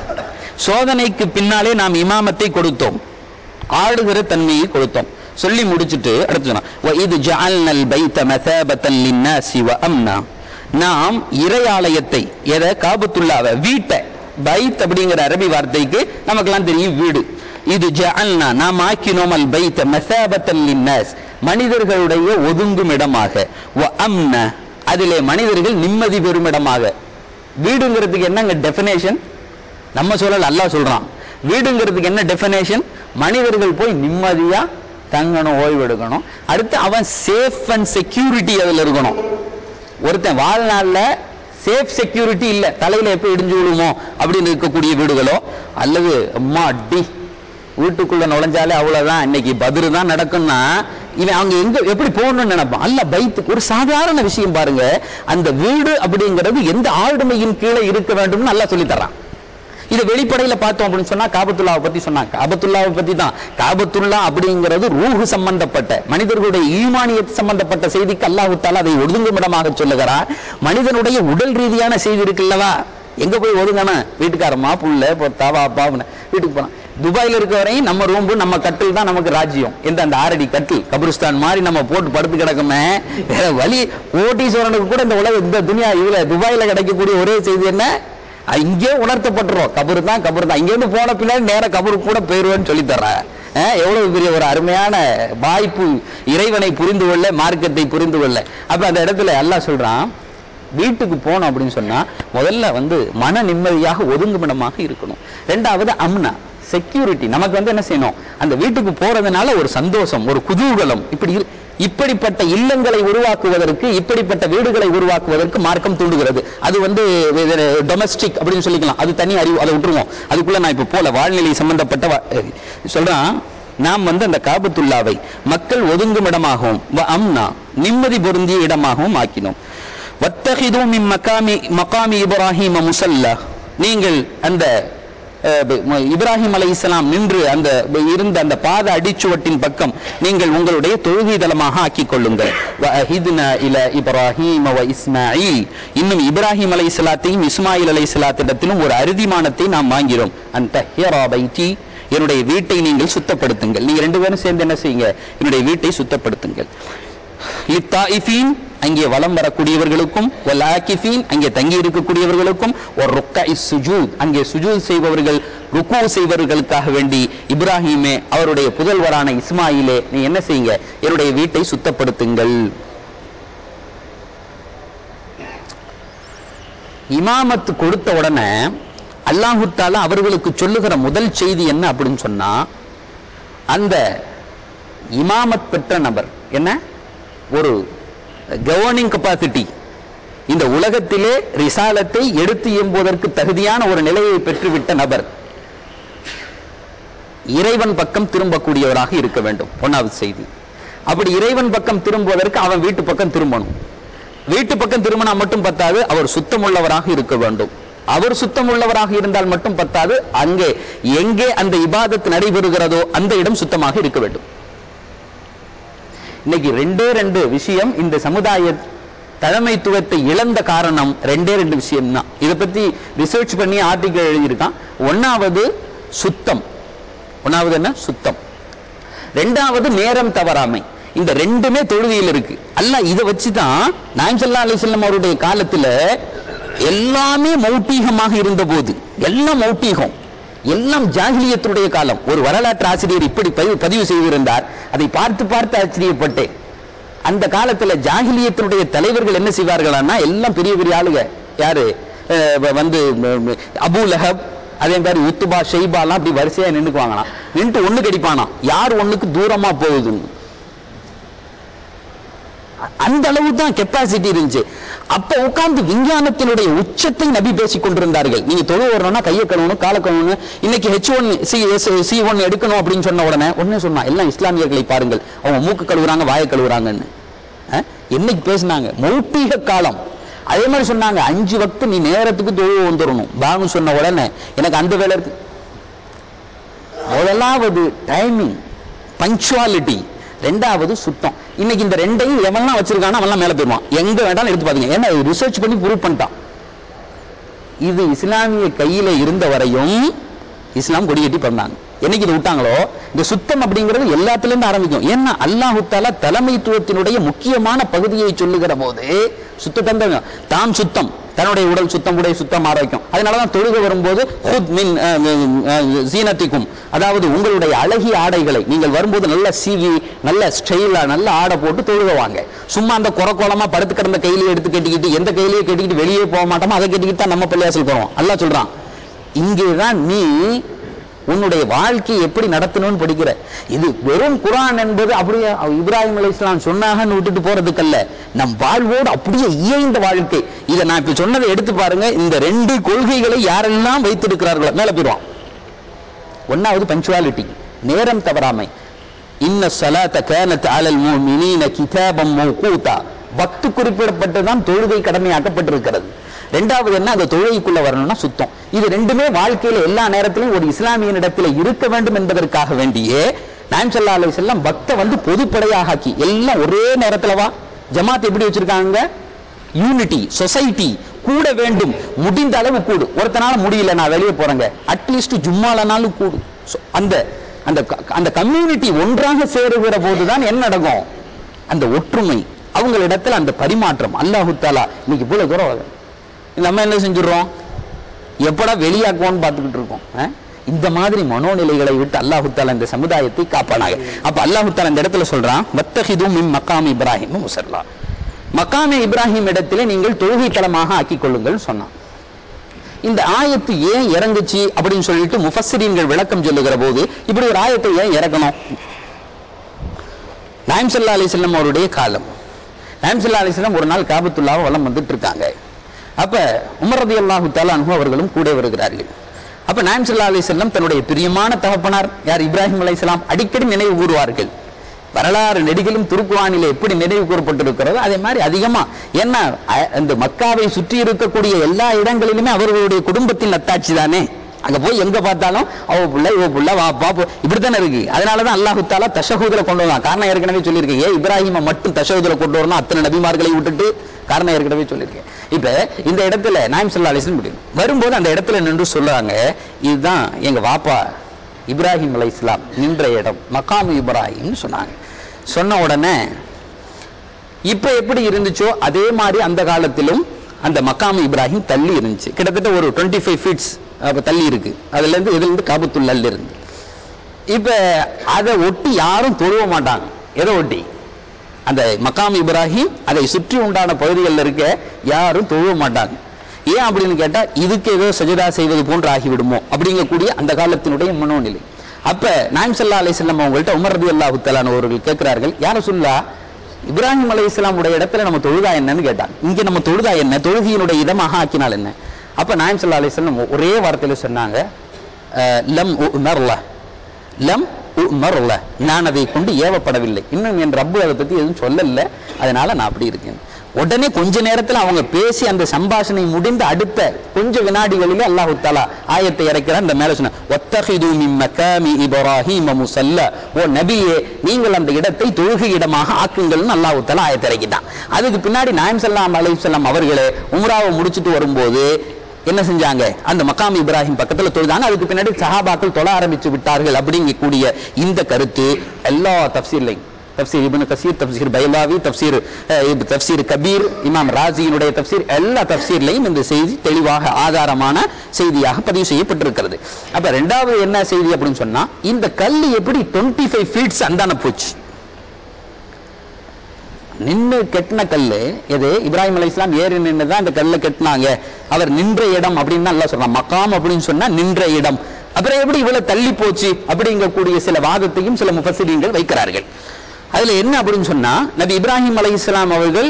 சோதனைக்கு பின்னாலே நாம் இமாமத்தை கொடுத்தோம் ஆடுகிற தன்மையை கொடுத்தோம் சொல்லி முடிச்சிட்டு அடுத்து சொன்னா "வ இது ஜஅல்னல் பைத்த மசாபத்தன் லின்னாசி வ அம்னா நாம் இறையாலயத்தை எதை காபத்துல்லாவை வீட்டை பைத் அப்படிங்கிற அரபி வார்த்தைக்கு நமக்கெல்லாம் தெரியும் வீடு இது ஜஅல்னா நாம் ஆக்கினோம் அல் பைத்த மசாபத்தன் லின்னாஸ் மனிதர்களுடைய ஒதுங்கும் இடமாக வ அம்ன அதிலே மனிதர்கள் நிம்மதி பெறும் இடமாக வீடுங்கிறதுக்கு என்னங்க டெஃபினேஷன் நம்ம சொல்லல அல்லாஹ் சொல்றான் வீடுங்கிறதுக்கு என்ன டெஃபினேஷன் மனிதர்கள் போய் நிம்மதியா தங்கணும் ஓய்வு எடுக்கணும் அடுத்து அவன் சேஃப் அண்ட் செக்யூரிட்டி அதுல இருக்கணும் ஒருத்தன் வாழ்நாள்ல சேஃப் செக்யூரிட்டி இல்ல தலையில எப்ப இடிஞ்சு விழுமோ அப்படின்னு இருக்கக்கூடிய வீடுகளோ அல்லது அம்மா அடி வீட்டுக்குள்ள நுழைஞ்சாலே அவ்வளவுதான் இன்னைக்கு பதிரு தான் நடக்கும்னா இவன் அவங்க எங்க எப்படி போகணும்னு நினைப்பான் அல்ல பைத்துக்கு ஒரு சாதாரண விஷயம் பாருங்க அந்த வீடு அப்படிங்கிறது எந்த ஆளுமையின் கீழே இருக்க வேண்டும்னு நல்லா சொல்லி தர்றான் இது வெளிப்படையில பார்த்தோம் அப்படின்னு சொன்னா காபத்துல்லாவை பத்தி சொன்னாங்க காபத்துல்லாவை பத்தி தான் காபத்துல்லா அப்படிங்கிறது ரூஹு சம்பந்தப்பட்ட மனிதர்களுடைய ஈமானியத் சம்பந்தப்பட்ட செய்திக்கு அல்லாஹு தாலா அதை ஒதுங்கும் இடமாக சொல்லுகிறார் மனிதனுடைய உடல் ரீதியான செய்தி இருக்குல்லவா எங்க போய் ஒதுங்கணும் வீட்டுக்காரம்மா புள்ள பொத்தா வாப்பா அப்படின்னு வீட்டுக்கு போனான் துபாயில இருக்க வரையும் நம்ம ரூம்பு நம்ம கட்டில் தான் நமக்கு ராஜ்யம் எந்த அந்த ஆறடி கட்டில் கபிரிஸ்தான் மாதிரி நம்ம போட்டு படுத்து கிடக்குமே வேற வழி கோட்டீஸ்வரனுக்கு கூட இந்த உலக இந்த துனியா இதுல துபாயில கிடைக்கக்கூடிய ஒரே செய்தி என்ன அஹ் இங்கே உணர்த்தப்பட்டுரும் கபரு தான் கபரு தான் இங்கேருந்து போன பின்னாடி நேர கபரு கூட போயிருவேன்னு சொல்லி தர்றேன் எவ்வளவு பெரிய ஒரு அருமையான வாய்ப்பு இறைவனை புரிந்து கொள்ள மார்க்கத்தை புரிந்து கொள்ள அப்ப அந்த இடத்துல அல்லாஹ் சொல்றான் வீட்டுக்கு போனோம் அப்படின்னு சொன்னா முதல்ல வந்து மன நிம்மதியாக ஒதுங்குமிடமாக இருக்கணும் ரெண்டாவது அம்னா செக்யூரிட்டி நமக்கு வந்து என்ன செய்யணும் அந்த வீட்டுக்கு போறதுனால ஒரு சந்தோஷம் ஒரு குதூகலம் இப்படி இரு- இப்படிப்பட்ட இல்லங்களை உருவாக்குவதற்கு இப்படிப்பட்ட வீடுகளை உருவாக்குவதற்கு மார்க்கம் தூண்டுகிறது அது வந்து டொமஸ்டிக் அப்படின்னு சொல்லிக்கலாம் அது தனி அறிவு அதை விட்டுருவோம் அதுக்குள்ள நான் இப்ப போல வாழ்நிலை சம்பந்தப்பட்ட வா- அஹ் சொல்றான் நாம் வந்து அந்த காபத்துல்லாவை மக்கள் ஒதுங்கும் இடமாகவும் வ அம்னா நிம்மதி பொருந்திய இடமாகவும் ஆக்கினோம் வத்தஹிது மின் மகாமி மகாமி இப்ராஹிம முசல்லா நீங்கள் அந்த அஹ், ப- ம- இப்ராஹிம் அலை இஸ்லாம் நின்று அந்த ப- இருந்த அந்த பாத அடிச்சுவட்டின் பக்கம் நீங்கள் உங்களுடைய தொழுகைதலமாக ஆக்கிக் கொள்ளுங்கள் வஅஹித்னா இல இப்ராஹீம வ இஸ்மாயில் இன்னும் இப்ராஹிம் அலை இஸ்லாத்தையும் இஸ்மாயில் அலை இஸ்லாத்திடத்திலும் ஒரு அறுதிமானத்தை நாம் வாங்கிறோம் அந்த ஹேரா பைத்தி என்னுடைய வீட்டை நீங்கள் சுத்தப்படுத்துங்கள் நீங்க ரெண்டு பேரும் சேர்ந்து என்ன செய்யுங்க என்னுடைய வீட்டை சுத்தப்படுத்துங்கள் லித்தாயிஃபீன் அங்கே வலம் வரக்கூடியவர்களுக்கும் வல் ஆக்கிஃபீன் அங்கே தங்கி இருக்கக்கூடியவர்களுக்கும் ஒரு ருக்கா சுஜூத் அங்கே சுஜூத் செய்பவர்கள் ருக்கு செய்பவர்களுக்காக வேண்டி இப்ராஹிமே அவருடைய புதல்வரான இஸ்மாயிலே நீ என்ன செய்யுங்க என்னுடைய வீட்டை சுத்தப்படுத்துங்கள் இமாமத்து கொடுத்த உடனே அல்லாஹு தாலா அவர்களுக்கு சொல்லுகிற முதல் செய்தி என்ன அப்படின்னு சொன்னா அந்த இமாமத் பெற்ற நபர் என்ன ஒரு கவர்னிங் கெப்பாசிட்டி இந்த உலகத்திலே ரிசாலத்தை எடுத்து எம்புவதற்கு தகுதியான ஒரு நிலையை பெற்றுவிட்ட நபர் இறைவன் பக்கம் திரும்பக்கூடியவராக இருக்க வேண்டும் ஒன்னாவது செய்தி அப்படி இறைவன் பக்கம் திரும்புவதற்கு அவன் வீட்டு பக்கம் திரும்பணும் வீட்டு பக்கம் திரும்பினா மட்டும் பத்தாது அவர் சுத்தமுள்ளவராக இருக்க வேண்டும் அவர் சுத்தமுள்ளவராக இருந்தால் மட்டும் பத்தாது அங்கே எங்கே அந்த இபாதத் நடைபெறுகிறதோ அந்த இடம் சுத்தமாக இருக்க வேண்டும் இன்னைக்கு ரெண்டே ரெண்டு விஷயம் இந்த சமுதாய தலைமைத்துவத்தை இழந்த காரணம் ரெண்டே ரெண்டு விஷயம் தான் இதை பத்தி ரிசர்ச் பண்ணி ஆர்டிக்கல் எழுதியிருக்கான் ஒன்னாவது சுத்தம் ஒன்னாவது என்ன சுத்தம் ரெண்டாவது நேரம் தவறாமை இந்த ரெண்டுமே தொழுகையில் இருக்கு அல்லாஹ் இதை வச்சு தான் நாயம்சல்லா அலிசல்லம் அவருடைய காலத்துல எல்லாமே மௌட்டீகமாக இருந்த போது எல்லாம் மௌட்டீகம் எல்லாம் ஜாகிலியத்துடைய காலம் ஒரு வரலாற்று ஆசிரியர் இப்படி பதிவு பதிவு செய்திருந்தார் அதை பார்த்து பார்த்து ஆச்சரியப்பட்டேன் அந்த காலத்துல ஜாகிலியத்தினுடைய தலைவர்கள் என்ன செய்வார்களான்னா எல்லாம் பெரிய பெரிய ஆளுங்க யாரு அஹ் வ- வந்து ம- ம- அபூ லஹப் அதே மாதிரி உத்துபா ஷெய்பாலாம் அப்படி வரிசையா நின்னுக்குவாங்களாம் நின்று ஒண்ணு கடிப்பானாம் யார் ஒண்ணுக்கு தூரமா போகுதுன்னு அந்த அளவு தான் கெப்பாசிட்டி இருந்துச்சு அப்ப உட்கார்ந்து விஞ்ஞானத்தினுடைய உச்சத்தை நபி பேசிக் கொண்டிருந்தார்கள் நீங்க தொழு வரணும்னா கையை கழுவணும் காலை கழுவணும் இன்னைக்கு H one C C one எடுக்கணும் அப்படின்னு சொன்ன உடனே உடனே சொன்னா எல்லாம் இஸ்லாமியர்களை பாருங்கள் அவங்க மூக்கு கழுவுறாங்க வாயை கழுவுறாங்கன்னு அஹ், என்னைக்கு பேசினாங்க மௌட்டீக காலம் அதே மாதிரி சொன்னாங்க அஞ்சு வக்து நீ நேரத்துக்கு தொழுவு வந்துடணும் பானு சொன்ன உடனே எனக்கு அந்த வேலை இருக்கு முதலாவது டைமிங் பங்க்சுவாலிட்டி ரெண்டாவது சுத்தம் இன்னைக்கு இந்த ரெண்டையும் எவன்லாம் வச்சிருக்கானோ அவன்லாம் மேல போயிருவான் எங்க வேண்டாலும் எடுத்து பாத்தீங்க ஏன்னா ரிசர்ச் பண்ணி ப்ரூவ் பண்ணிட்டான் இது இஸ்லாமிய கையில இருந்த வரையும் இஸ்லாம் கொடியேற்றி பண்ணாங்க என்னைக்கு இதை விட்டாங்களோ இந்த சுத்தம் அப்படிங்கிறது எல்லாத்துல இருந்து ஆரம்பிக்கும் ஏன்னா அல்லாஹு தாலா தலைமைத்துவத்தினுடைய முக்கியமான பகுதியை சொல்லுகிற போது சுத்தத்தை தான் தாம் சுத்தம் தன்னுடைய உடல் சுத்தம் உடை சுத்தம் ஆரோக்கியம் அதனாலதான் தொழுக வரும்போது ஹுத் மின் அஹ், அஹ், ஜீனத்திக்கும் அதாவது உங்களுடைய அழகிய ஆடைகளை நீங்கள் வரும்போது நல்ல சீவி நல்ல ஸ்டைலா நல்ல ஆடை போட்டு தொழுக வாங்க சும்மா அந்த குறை கோலமா படுத்து கிடந்த கையிலேயே எடுத்து கட்டிக்கிட்டு எந்த கையிலேயே கட்டிக்கிட்டு வெளியே போக மாட்டோமோ அதை கட்டிக்கிட்டு தான் நம்ம பள்ளியாசல் போறோம் அல்லாஹ் சொல்றான் இங்கேதான் நீ உன்னுடைய வாழ்க்கையை எப்படி நடத்தணும்னு படிக்கிற இது வெறும் குரான் என்பது அப்படியே இப்ராஹிம் அலை இஸ்லாம் சொன்னாங்கன்னு விட்டுட்டு போறதுக்கல்ல நம் வாழ்வோடு அப்படியே இயைந்த வாழ்க்கை இதை நான் இப்ப சொன்னதை எடுத்து பாருங்க இந்த ரெண்டு கொள்கைகளை யாரெல்லாம் வைத்திருக்கிறார்களோ மேல போயிடுவான் ஒன்னாவது பஞ்சுவாலிட்டி நேரம் தவறாமை இன்ன சலாத்த கேனத் அலல் முஃமினீன கிதாபம் மௌகூதா வக்து குறிப்பிடப்பட்டுதான் தொழுகை கடமையாக்கப்பட்டிருக்கிறது ரெண்டாவது என்ன அந்த தொழுகைக்குள்ள வரணும்னா சுத்தம் இது ரெண்டுமே வாழ்க்கையில எல்லா நேரத்திலும் ஒரு இஸ்லாமியனிடத்தில் இருக்க வேண்டும் என்பதற்காக வேண்டியே நாயம் சல்லா அலி செல்லம் பக்த வந்து பொதுப்படையாக ஆக்கி எல்லாம் ஒரே நேரத்துல வா ஜமாத் எப்படி வச்சிருக்காங்க யூனிட்டி சொசைட்டி கூட வேண்டும் முடிந்த அளவு கூடு ஒருத்தனால முடியல நான் வெளியே போறேங்க அட்லீஸ்ட் ஜும்மாலனாலும் கூடு So, அந்த அந்த க- அந்த கம்யூனிட்டி ஒன்றாக சேருகிற போதுதான் என்ன நடக்கும் அந்த ஒற்றுமை அவங்களிடத்துல அந்த பரிமாற்றம் அல்லாஹு தாலா இன்னைக்கு இவ்வளவு தூரம் வருது. நம்ம என்ன செஞ்சுடுறோம் எப்படா வெளியாக்குவோம்னு பார்த்துக்கிட்டு இருக்கோம் ஆ? இந்த மாதிரி மனோநிலைகளை விட்டு அல்லாஹு தாலா இந்த சமுதாயத்தை காப்பானாங்க அப்ப அல்லாஹு தாலா இந்த இடத்துல சொல்றான் வத்தஹிதும் மின் மக்காம் இப்ராஹிம் முசல்லா மக்காமே இப்ராஹிம் இடத்திலே நீங்கள் தொழுகை தலமாக ஆக்கிக் கொள்ளுங்கள் சொன்னான் இந்த ஆயத்து ஏன் இறங்குச்சு அப்படின்னு சொல்லிட்டு முஃபஸ்ஸிரீன்கள் விளக்கம் சொல்லுகிற போது இப்படி ஒரு ஆயத்தை ஏன் இறக்கணும் நாயம் சல்லா அலிஸ்லாம் அவருடைய காலம் நாயம் சல்லா அலிஸ்லாம் ஒரு நாள் காபத்துல்லாவை வலம் வந்துட்டு இருக்காங்க அப்ப உமர் ரதி அல்லாஹு தாலானு அவர்களும் கூட வருகிறார்கள் அப்ப நாயம் சல்லா அலிஸ்லாம் தன்னுடைய பிரியமான தகப்பனார் யார் இப்ராஹிம் அலைஹிஸ்ஸலாம் அடிக்கடி நினைவு கூறுவார்கள் வரலாறு நெடுகிலும் திருக்குவானிலே எப்படி நினைவு கூறப்பட்டிருக்கிறதோ அதே மாதிரி அதிகமா ஏன்னா அ- அந்த மக்காவை சுற்றி இருக்கக்கூடிய எல்லா இடங்களிலுமே அவர்களுடைய குடும்பத்தின் அத்தாட்சி தானே அங்க போய் எங்க பார்த்தாலும் அவ புள்ள இவ புள்ள வா பாப்பு இப்படித்தானே இருக்கு அதனாலதான் அல்லாஹு தாலா தஷஹூதுல கொண்டு வந்தான் காரணம் ஏற்கனவே சொல்லியிருக்கேன் ஏன் இப்ராஹிமை மட்டும் தஷஹூதுல கொண்டு வரணும் அத்தனை நபிமார்களை விட்டுட்டு காரணம் ஏற்கனவே சொல்லியிருக்கேன் இப்ப இந்த இடத்துல நாயம் சல்லா அலிஸ்லம் முடியும் வரும்போது அந்த இடத்துல நின்று சொல்றாங்க இதுதான் எங்க வாப்பா இப்ராஹிம் அலை இஸ்லாம் நின்ற இடம் மக்காமு இப்ராஹிம்னு சொன்னாங்க சொன்ன உடனே இப்ப எப்படி இருந்துச்சோ அதே மாதிரி அந்த காலத்திலும் அந்த மக்காமு இப்ராஹிம் தள்ளி இருந்துச்சு கிட்டத்தட்ட ஒரு டுவெண்ட்டி ஃபைவ் ஃபீட்ஸ் தள்ளி இருக்கு அதுல இருந்து இதுல இருந்து காபத்துள்ளல் இருந்து இப்ப அதை ஒட்டி யாரும் தொழுவ மாட்டாங்க எதை ஒட்டி அந்த மக்காம் இப்ராஹிம் அதை சுற்றி உண்டான பகுதிகளில் இருக்க யாரும் தொழுவ மாட்டாங்க ஏன் அப்படின்னு கேட்டா இதுக்கு ஏதோ சஜதா செய்வது போன்று ஆகிவிடுமோ அப்படிங்கக்கூடிய அந்த காலத்தினுடைய மனோநிலை அப்ப நாயம் சல்லா அலி செல்லம் அவங்கள்ட்ட உமர் ரதி அல்லாஹு அவர்கள் கேட்கிறார்கள் யார சொல்லா இப்ராஹிம் அலை உடைய இடத்துல நம்ம தொழுதா என்னன்னு கேட்டாங்க இங்க நம்ம தொழுதா என்ன தொழுகையினுடைய இதமாக ஆக்கினால் என்ன அப்ப நாயம் சல்லா அலிஸ்லாம் ஒரே வார்த்தையில சொன்னாங்க அஹ், லம் உமர்ல லம் உமர்ல நான் அதை கொண்டு ஏவப்படவில்லை இன்னும் என் ரப்பு அதை பத்தி எதுவும் சொல்லல அதனால நான் அப்படி இருக்கேன் உடனே கொஞ்ச நேரத்துல அவங்க பேசி அந்த சம்பாஷணை முடிந்த அடுத்த கொஞ்ச வினாடிகளிலே அல்லாஹு தாலா ஆயத்தை இறக்கிறார் இந்த மேல சொன்ன ஒத்தஹிது மின் மகாமி இப்ராஹிம முசல்ல ஓ நபியே நீங்கள் அந்த இடத்தை தொழுகை இடமாக ஆக்குங்கள்னு அல்லாஹு தாலா ஆயத்தை இறக்கிட்டான் அதுக்கு பின்னாடி நாயம் சல்லாம் அலைஹிஸ்ஸலாம் அவர்களே உம்ராவை முடிச்சிட்டு வரும்போது என்ன செஞ்சாங்க அந்த மக்காம் இப்ராஹிம் பக்கத்துல தொழுதாங்க அதுக்கு பின்னாடி சஹாபாக்கள் தொழ ஆரம்பிச்சு விட்டார்கள் அப்படிங்கக்கூடிய இந்த கருத்து எல்லா தப்சீர்லையும் தப்சீர் இப்னு கசீர் தப்சீர் பைலாவி தப்சீர் அஹ், இப் தப்சீர் கபீர் இமாம் ராஜியினுடைய தப்சீர் எல்லா தப்சீர்லையும் இந்த செய்தி தெளிவாக ஆதாரமான செய்தியாக பதிவு செய்யப்பட்டிருக்கிறது அப்ப ரெண்டாவது என்ன செய்தி அப்படின்னு சொன்னா இந்த கல் எப்படி டுவெண்ட்டி ஃபைவ் ஃபீட்ஸ் அந்தான போச்சு நின்று கெட்டின கல்லு எது இப்ராஹிம் அலை இஸ்லாம் ஏறி நின்று தான் அந்த கல்லை கெட்டினாங்க அவர் நின்ற இடம் அப்படின்னு தான் எல்லாம் சொல்றான் மக்காம் அப்படின்னு சொன்னா நின்ற இடம் அப்புறம் எப்படி இவ்வளவு தள்ளி போச்சு அப்படிங்கக்கூடிய சில வாதத்தையும் சில முஃபசிரியங்கள் வைக்கிறார்கள் அதுல என்ன அப்படின்னு சொன்னா நபி இப்ராஹிம் அலை இஸ்லாம் அவர்கள்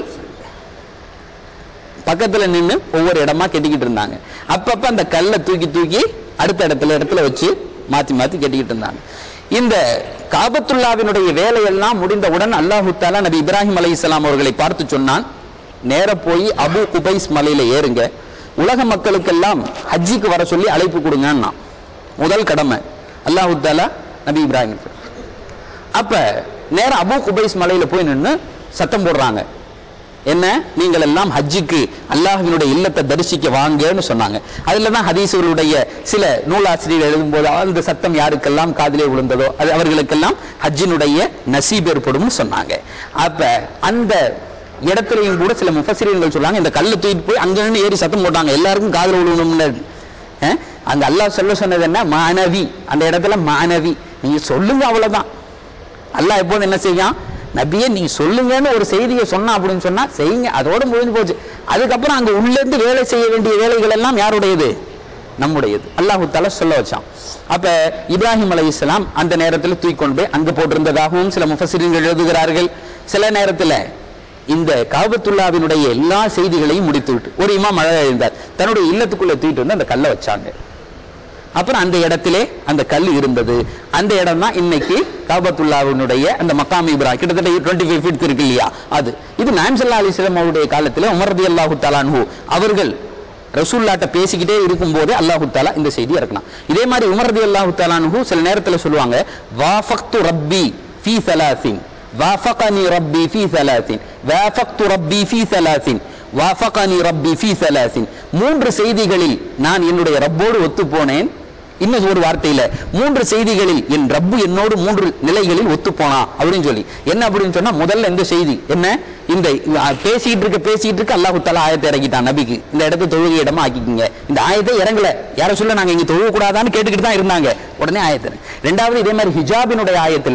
பக்கத்துல நின்று ஒவ்வொரு இடமா கெட்டிக்கிட்டு இருந்தாங்க அப்பப்ப அந்த கல்லை தூக்கி தூக்கி அடுத்த இடத்துல இடத்துல வச்சு மாத்தி மாத்தி கெட்டிக்கிட்டு இருந்தாங்க இந்த காபத்துல்லாவினுடைய வேலையெல்லாம் முடிந்தவுடன் அல்லாஹு தாலா நபி இப்ராஹிம் அலைஹிஸ்ஸலாம் அவர்களை பார்த்து சொன்னான் நேர போய் அபு குபைஸ் மலையில ஏறுங்க உலக மக்களுக்கெல்லாம் ஹஜ்ஜிக்கு வர சொல்லி அழைப்பு கொடுங்கன்னா முதல் கடமை அல்லாஹு தாலா நபி இப்ராஹிம் அப்ப நேரா அபு குபைஸ் மலையில போய் நின்று சத்தம் போடுறாங்க என்ன நீங்கள் எல்லாம் ஹஜ்ஜுக்கு அல்லாஹ்வினுடைய இல்லத்தை தரிசிக்க வாங்கன்னு சொன்னாங்க அதுல தான் ஹதீஸுகளுடைய சில நூலாசிரியர் எழுதும்போது அந்த சத்தம் யாருக்கெல்லாம் காதிலே விழுந்ததோ அது அவர்களுக்கெல்லாம் ஹஜ்ஜினுடைய நசீப் ஏற்படும்னு சொன்னாங்க அப்ப அந்த இடத்துலையும் கூட சில முஃபசிரியர்கள் சொல்றாங்க இந்த கல்லை தூக்கிட்டு போய் அங்க நின்று ஏறி சத்தம் போட்டாங்க எல்லாருக்கும் காதில் விழுணும்னு அஹ், அங்க அல்லாஹ் சொல்ல சொன்னது என்ன மாணவி அந்த இடத்துல மாணவி நீங்க சொல்லுங்க அவ்வளவுதான் அல்லாஹ் எப்போது என்ன செய்யான் நபியே நீங்க சொல்லுங்கன்னு ஒரு செய்தியை சொன்னா அப்படின்னு சொன்னா செய்யுங்க அதோட முடிஞ்சு போச்சு அதுக்கப்புறம் அங்க உள்ள இருந்து வேலை செய்ய வேண்டிய வேலைகள் எல்லாம் யாருடையது நம்முடையது அல்லாஹு தாலா சொல்ல வச்சான் அப்ப இப்ராஹிம் அலைஹிஸ்ஸலாம் அந்த நேரத்தில் தூக்கி கொண்டு போய் அங்க போட்டிருந்ததாகவும் சில முஃபசிரியர்கள் எழுதுகிறார்கள் சில நேரத்துல இந்த காபத்துல்லாவினுடைய எல்லா செய்திகளையும் முடித்துவிட்டு ஒரு இமாம் அழகா இருந்தார் தன்னுடைய இல்லத்துக்குள்ள தூக்கிட்டு வந்து அந்த கல்லை வச்சாங்க அப்புறம் அந்த இடத்திலே அந்த கல் இருந்தது அந்த இடம் தான் இன்னைக்கு காபத்துல்லாவினுடைய அந்த மக்காம் இப்ராஹிம் கிட்டத்தட்ட டுவெண்ட்டி ஃபைவ் ஃபீட் இருக்கு இல்லையா அது இது நாயம்சல்லா அலிஸ்லாம் அவருடைய காலத்தில் உமர்தி அல்லாஹு தாலான்ஹு அவர்கள் ரசூல்லாட்ட பேசிக்கிட்டே இருக்கும்போதே அல்லாஹு தாலா இந்த செய்தி இறக்கணும் இதே மாதிரி உமர்தி அல்லாஹு தாலான்ஹு சில நேரத்தில் சொல்லுவாங்க வாஃபக்து ரப்பி ஃபீ சலாசின் வாஃபகனி ரப்பி ஃபீ சலாசின் வாஃபக்து ரப்பி ஃபீ சலாசின் வாஃபகனி ரப்பி ஃபீ சலாசின் மூன்று செய்திகளில் நான் என்னுடைய ரப்போடு ஒத்து போனேன் இன்னும் ஒரு வார்த்தையில மூன்று செய்திகளில் என் ரப்பு என்னோடு மூன்று நிலைகளில் ஒத்து போனா அப்படின்னு சொல்லி என்ன அப்படின்னு சொன்னா முதல்ல இந்த செய்தி என்ன இந்த அஹ், பேசிட்டு இருக்க பேசிட்டு இருக்க அல்லாஹு தாலா ஆயத்தை இறக்கிட்டான் நபிக்கு இந்த இடத்த தொழுகை இடமா ஆக்கிக்கிங்க இந்த ஆயத்தை இறங்கல யார சொல்ல நாங்க இங்க தொழுக கூடாதான்னு கேட்டுக்கிட்டு தான் இருந்தாங்க உடனே ஆயத்தை ரெண்டாவது இதே மாதிரி ஹிஜாபினுடைய ஆயத்துல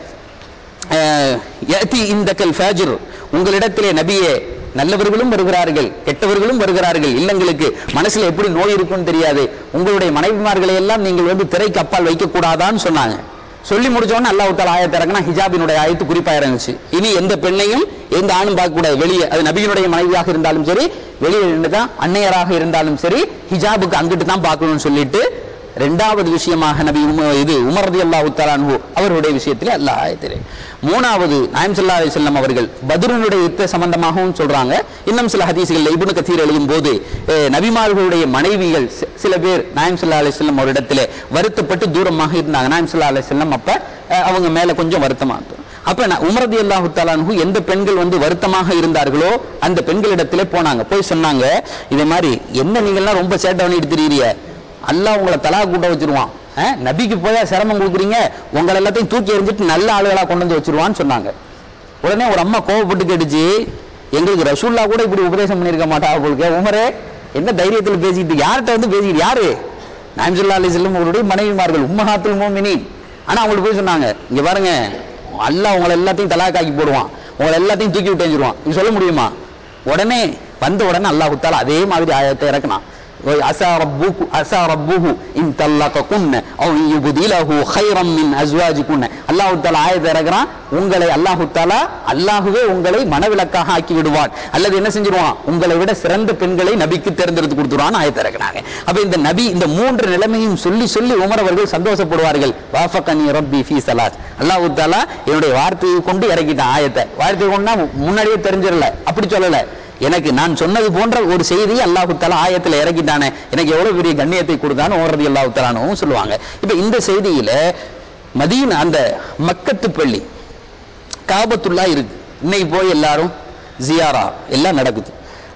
அஹ், யஅதி இந்தக்கல் ஃபஜ்ர் உங்களிடத்திலே நபியே நல்லவர்களும் வருகிறார்கள் கெட்டவர்களும் வருகிறார்கள் இல்லங்களுக்கு மனசுல எப்படி நோய் இருக்கும்னு தெரியாது உங்களுடைய மனைவிமார்களை எல்லாம் நீங்கள் வந்து திரைக்கு அப்பால் வைக்க கூடாதான்னு சொன்னாங்க சொல்லி முடிச்சோன்னு அல்லாஹ் தாலா ஆயத்தை இறங்கினா ஹிஜாபினுடைய ஆயத்து குறிப்பா இறங்குச்சு இனி எந்த பெண்ணையும் எந்த ஆணும் பார்க்க கூடாது வெளியே அது நபியினுடைய மனைவியாக இருந்தாலும் சரி வெளியே நின்று தான் அன்னையராக இருந்தாலும் சரி ஹிஜாபுக்கு அங்கிட்டு தான் பார்க்கணும்னு சொல்லிட்டு ரெண்டாவது விஷயமாக நபி உம- இது உமர் ரதி அல்லாஹு தலான்ஹு அவருடைய விஷயத்திலே அல்லாஹ் ஆயத்திலே மூணாவது நாயம் சல்லா அலி செல்லம் அவர்கள் பத்ரனுடைய யுத்த சம்பந்தமாகவும் சொல்றாங்க இன்னும் சில ஹதீசுகள் இப்னு கத்தீர் எழுதும் போது அஹ், நபிமார்களுடைய மனைவிகள் சி- சில பேர் நாயம் சல்லா அலி செல்லம் அவரிடத்திலே வருத்தப்பட்டு தூரமாக இருந்தாங்க நாயம் சல்லா அலி செல்லம் அப்ப அஹ், அவங்க மேல கொஞ்சம் வருத்தமா இருந்தது அப்ப நான் உமரதி அல்லாஹு தாலான்ஹு எந்த பெண்கள் வந்து வருத்தமாக இருந்தார்களோ அந்த பெண்களிடத்திலே போனாங்க போய் சொன்னாங்க இதே மாதிரி என்ன நீங்கள்லாம் ரொம்ப சேட்டை பண்ணிட்டு திரியிறிய அல்லாஹ் உங்களை தலா கூட்ட வச்சிருவான் அஹ், நபிக்கு போய் சிரமம் கொடுக்குறீங்க உங்களை எல்லாத்தையும் தூக்கி எறிஞ்சிட்டு நல்ல ஆளுகளா கொண்டு வந்து வச்சிருவான்னு சொன்னாங்க உடனே ஒரு அம்மா கோவப்பட்டு கேட்டுச்சு எங்களுக்கு ரசூல்லா கூட இப்படி உபதேசம் பண்ணியிருக்க மாட்டா உங்களுக்கு உமரே என்ன தைரியத்தில் பேசிட்டு யார்கிட்ட வந்து பேசிட்டு யாரு நாயம்சுல்லா அலி செல்லும் அவருடைய மனைவிமார்கள் உம்மஹாத்துல் மோமினி ஆனா அவங்களுக்கு போய் சொன்னாங்க இங்க பாருங்க அல்லாஹ் உங்களை எல்லாத்தையும் தலாக்காக்கி போடுவான் உங்களை எல்லாத்தையும் தூக்கி விட்டு எறிஞ்சிருவான் இது சொல்ல முடியுமா உடனே வந்த உடனே அல்லாஹ் குத்தால அதே மாதிரி ஆயத்தை இறக்குனான் அசா ரப்புகு அசா ரப்புஹு இன் தல்லககுன்ன அவ் இன் யுப்திலஹு கைரம் மின் அஸ்வாஜிகுன்ன அல்லாஹ் தஆலா ஆயத்தை இறக்குறான் உங்களை அல்லாஹ் தஆலா அல்லாஹ்வே உங்களை மனவிலக்காக ஆக்கி விடுவான் அல்லது என்ன செஞ்சிருவான் உங்களை விட சிறந்த பெண்களை நபிக்கு தேர்ந்தெடுத்து கொடுத்துருவான் ஆயத்தை இறக்குறாங்க அப்ப இந்த நபி இந்த மூன்று நிலைமையும் சொல்லி சொல்லி உமர் அவர்கள் சந்தோஷப்படுவார்கள் வாஃபகனி ரப்பி ஃபீ சலாத் அல்லாஹ் தஆலா என்னுடைய வார்த்தையை கொண்டு இறக்கிட்டான் ஆயத்தை வார்த்தையை கொண்டா முன்னாடியே தெரிஞ்சிடல அப்படி சொல்லல எனக்கு நான் சொன்னது போன்ற ஒரு செய்தியை அல்லாஹு தஆலா ஆயத்துல இறக்கிட்டானே எனக்கு எவ்வளவு பெரிய கண்ணியத்தை கொடுத்தான்னு ஓரதி அல்லாஹு தலானும் சொல்லுவாங்க இப்ப இந்த செய்தியில மதீனா அந்த மக்கத்து பள்ளி காபத்துல்லா இருக்கு இன்னைக்கு போய் எல்லாரும் ஜியாரா எல்லாம் நடக்குது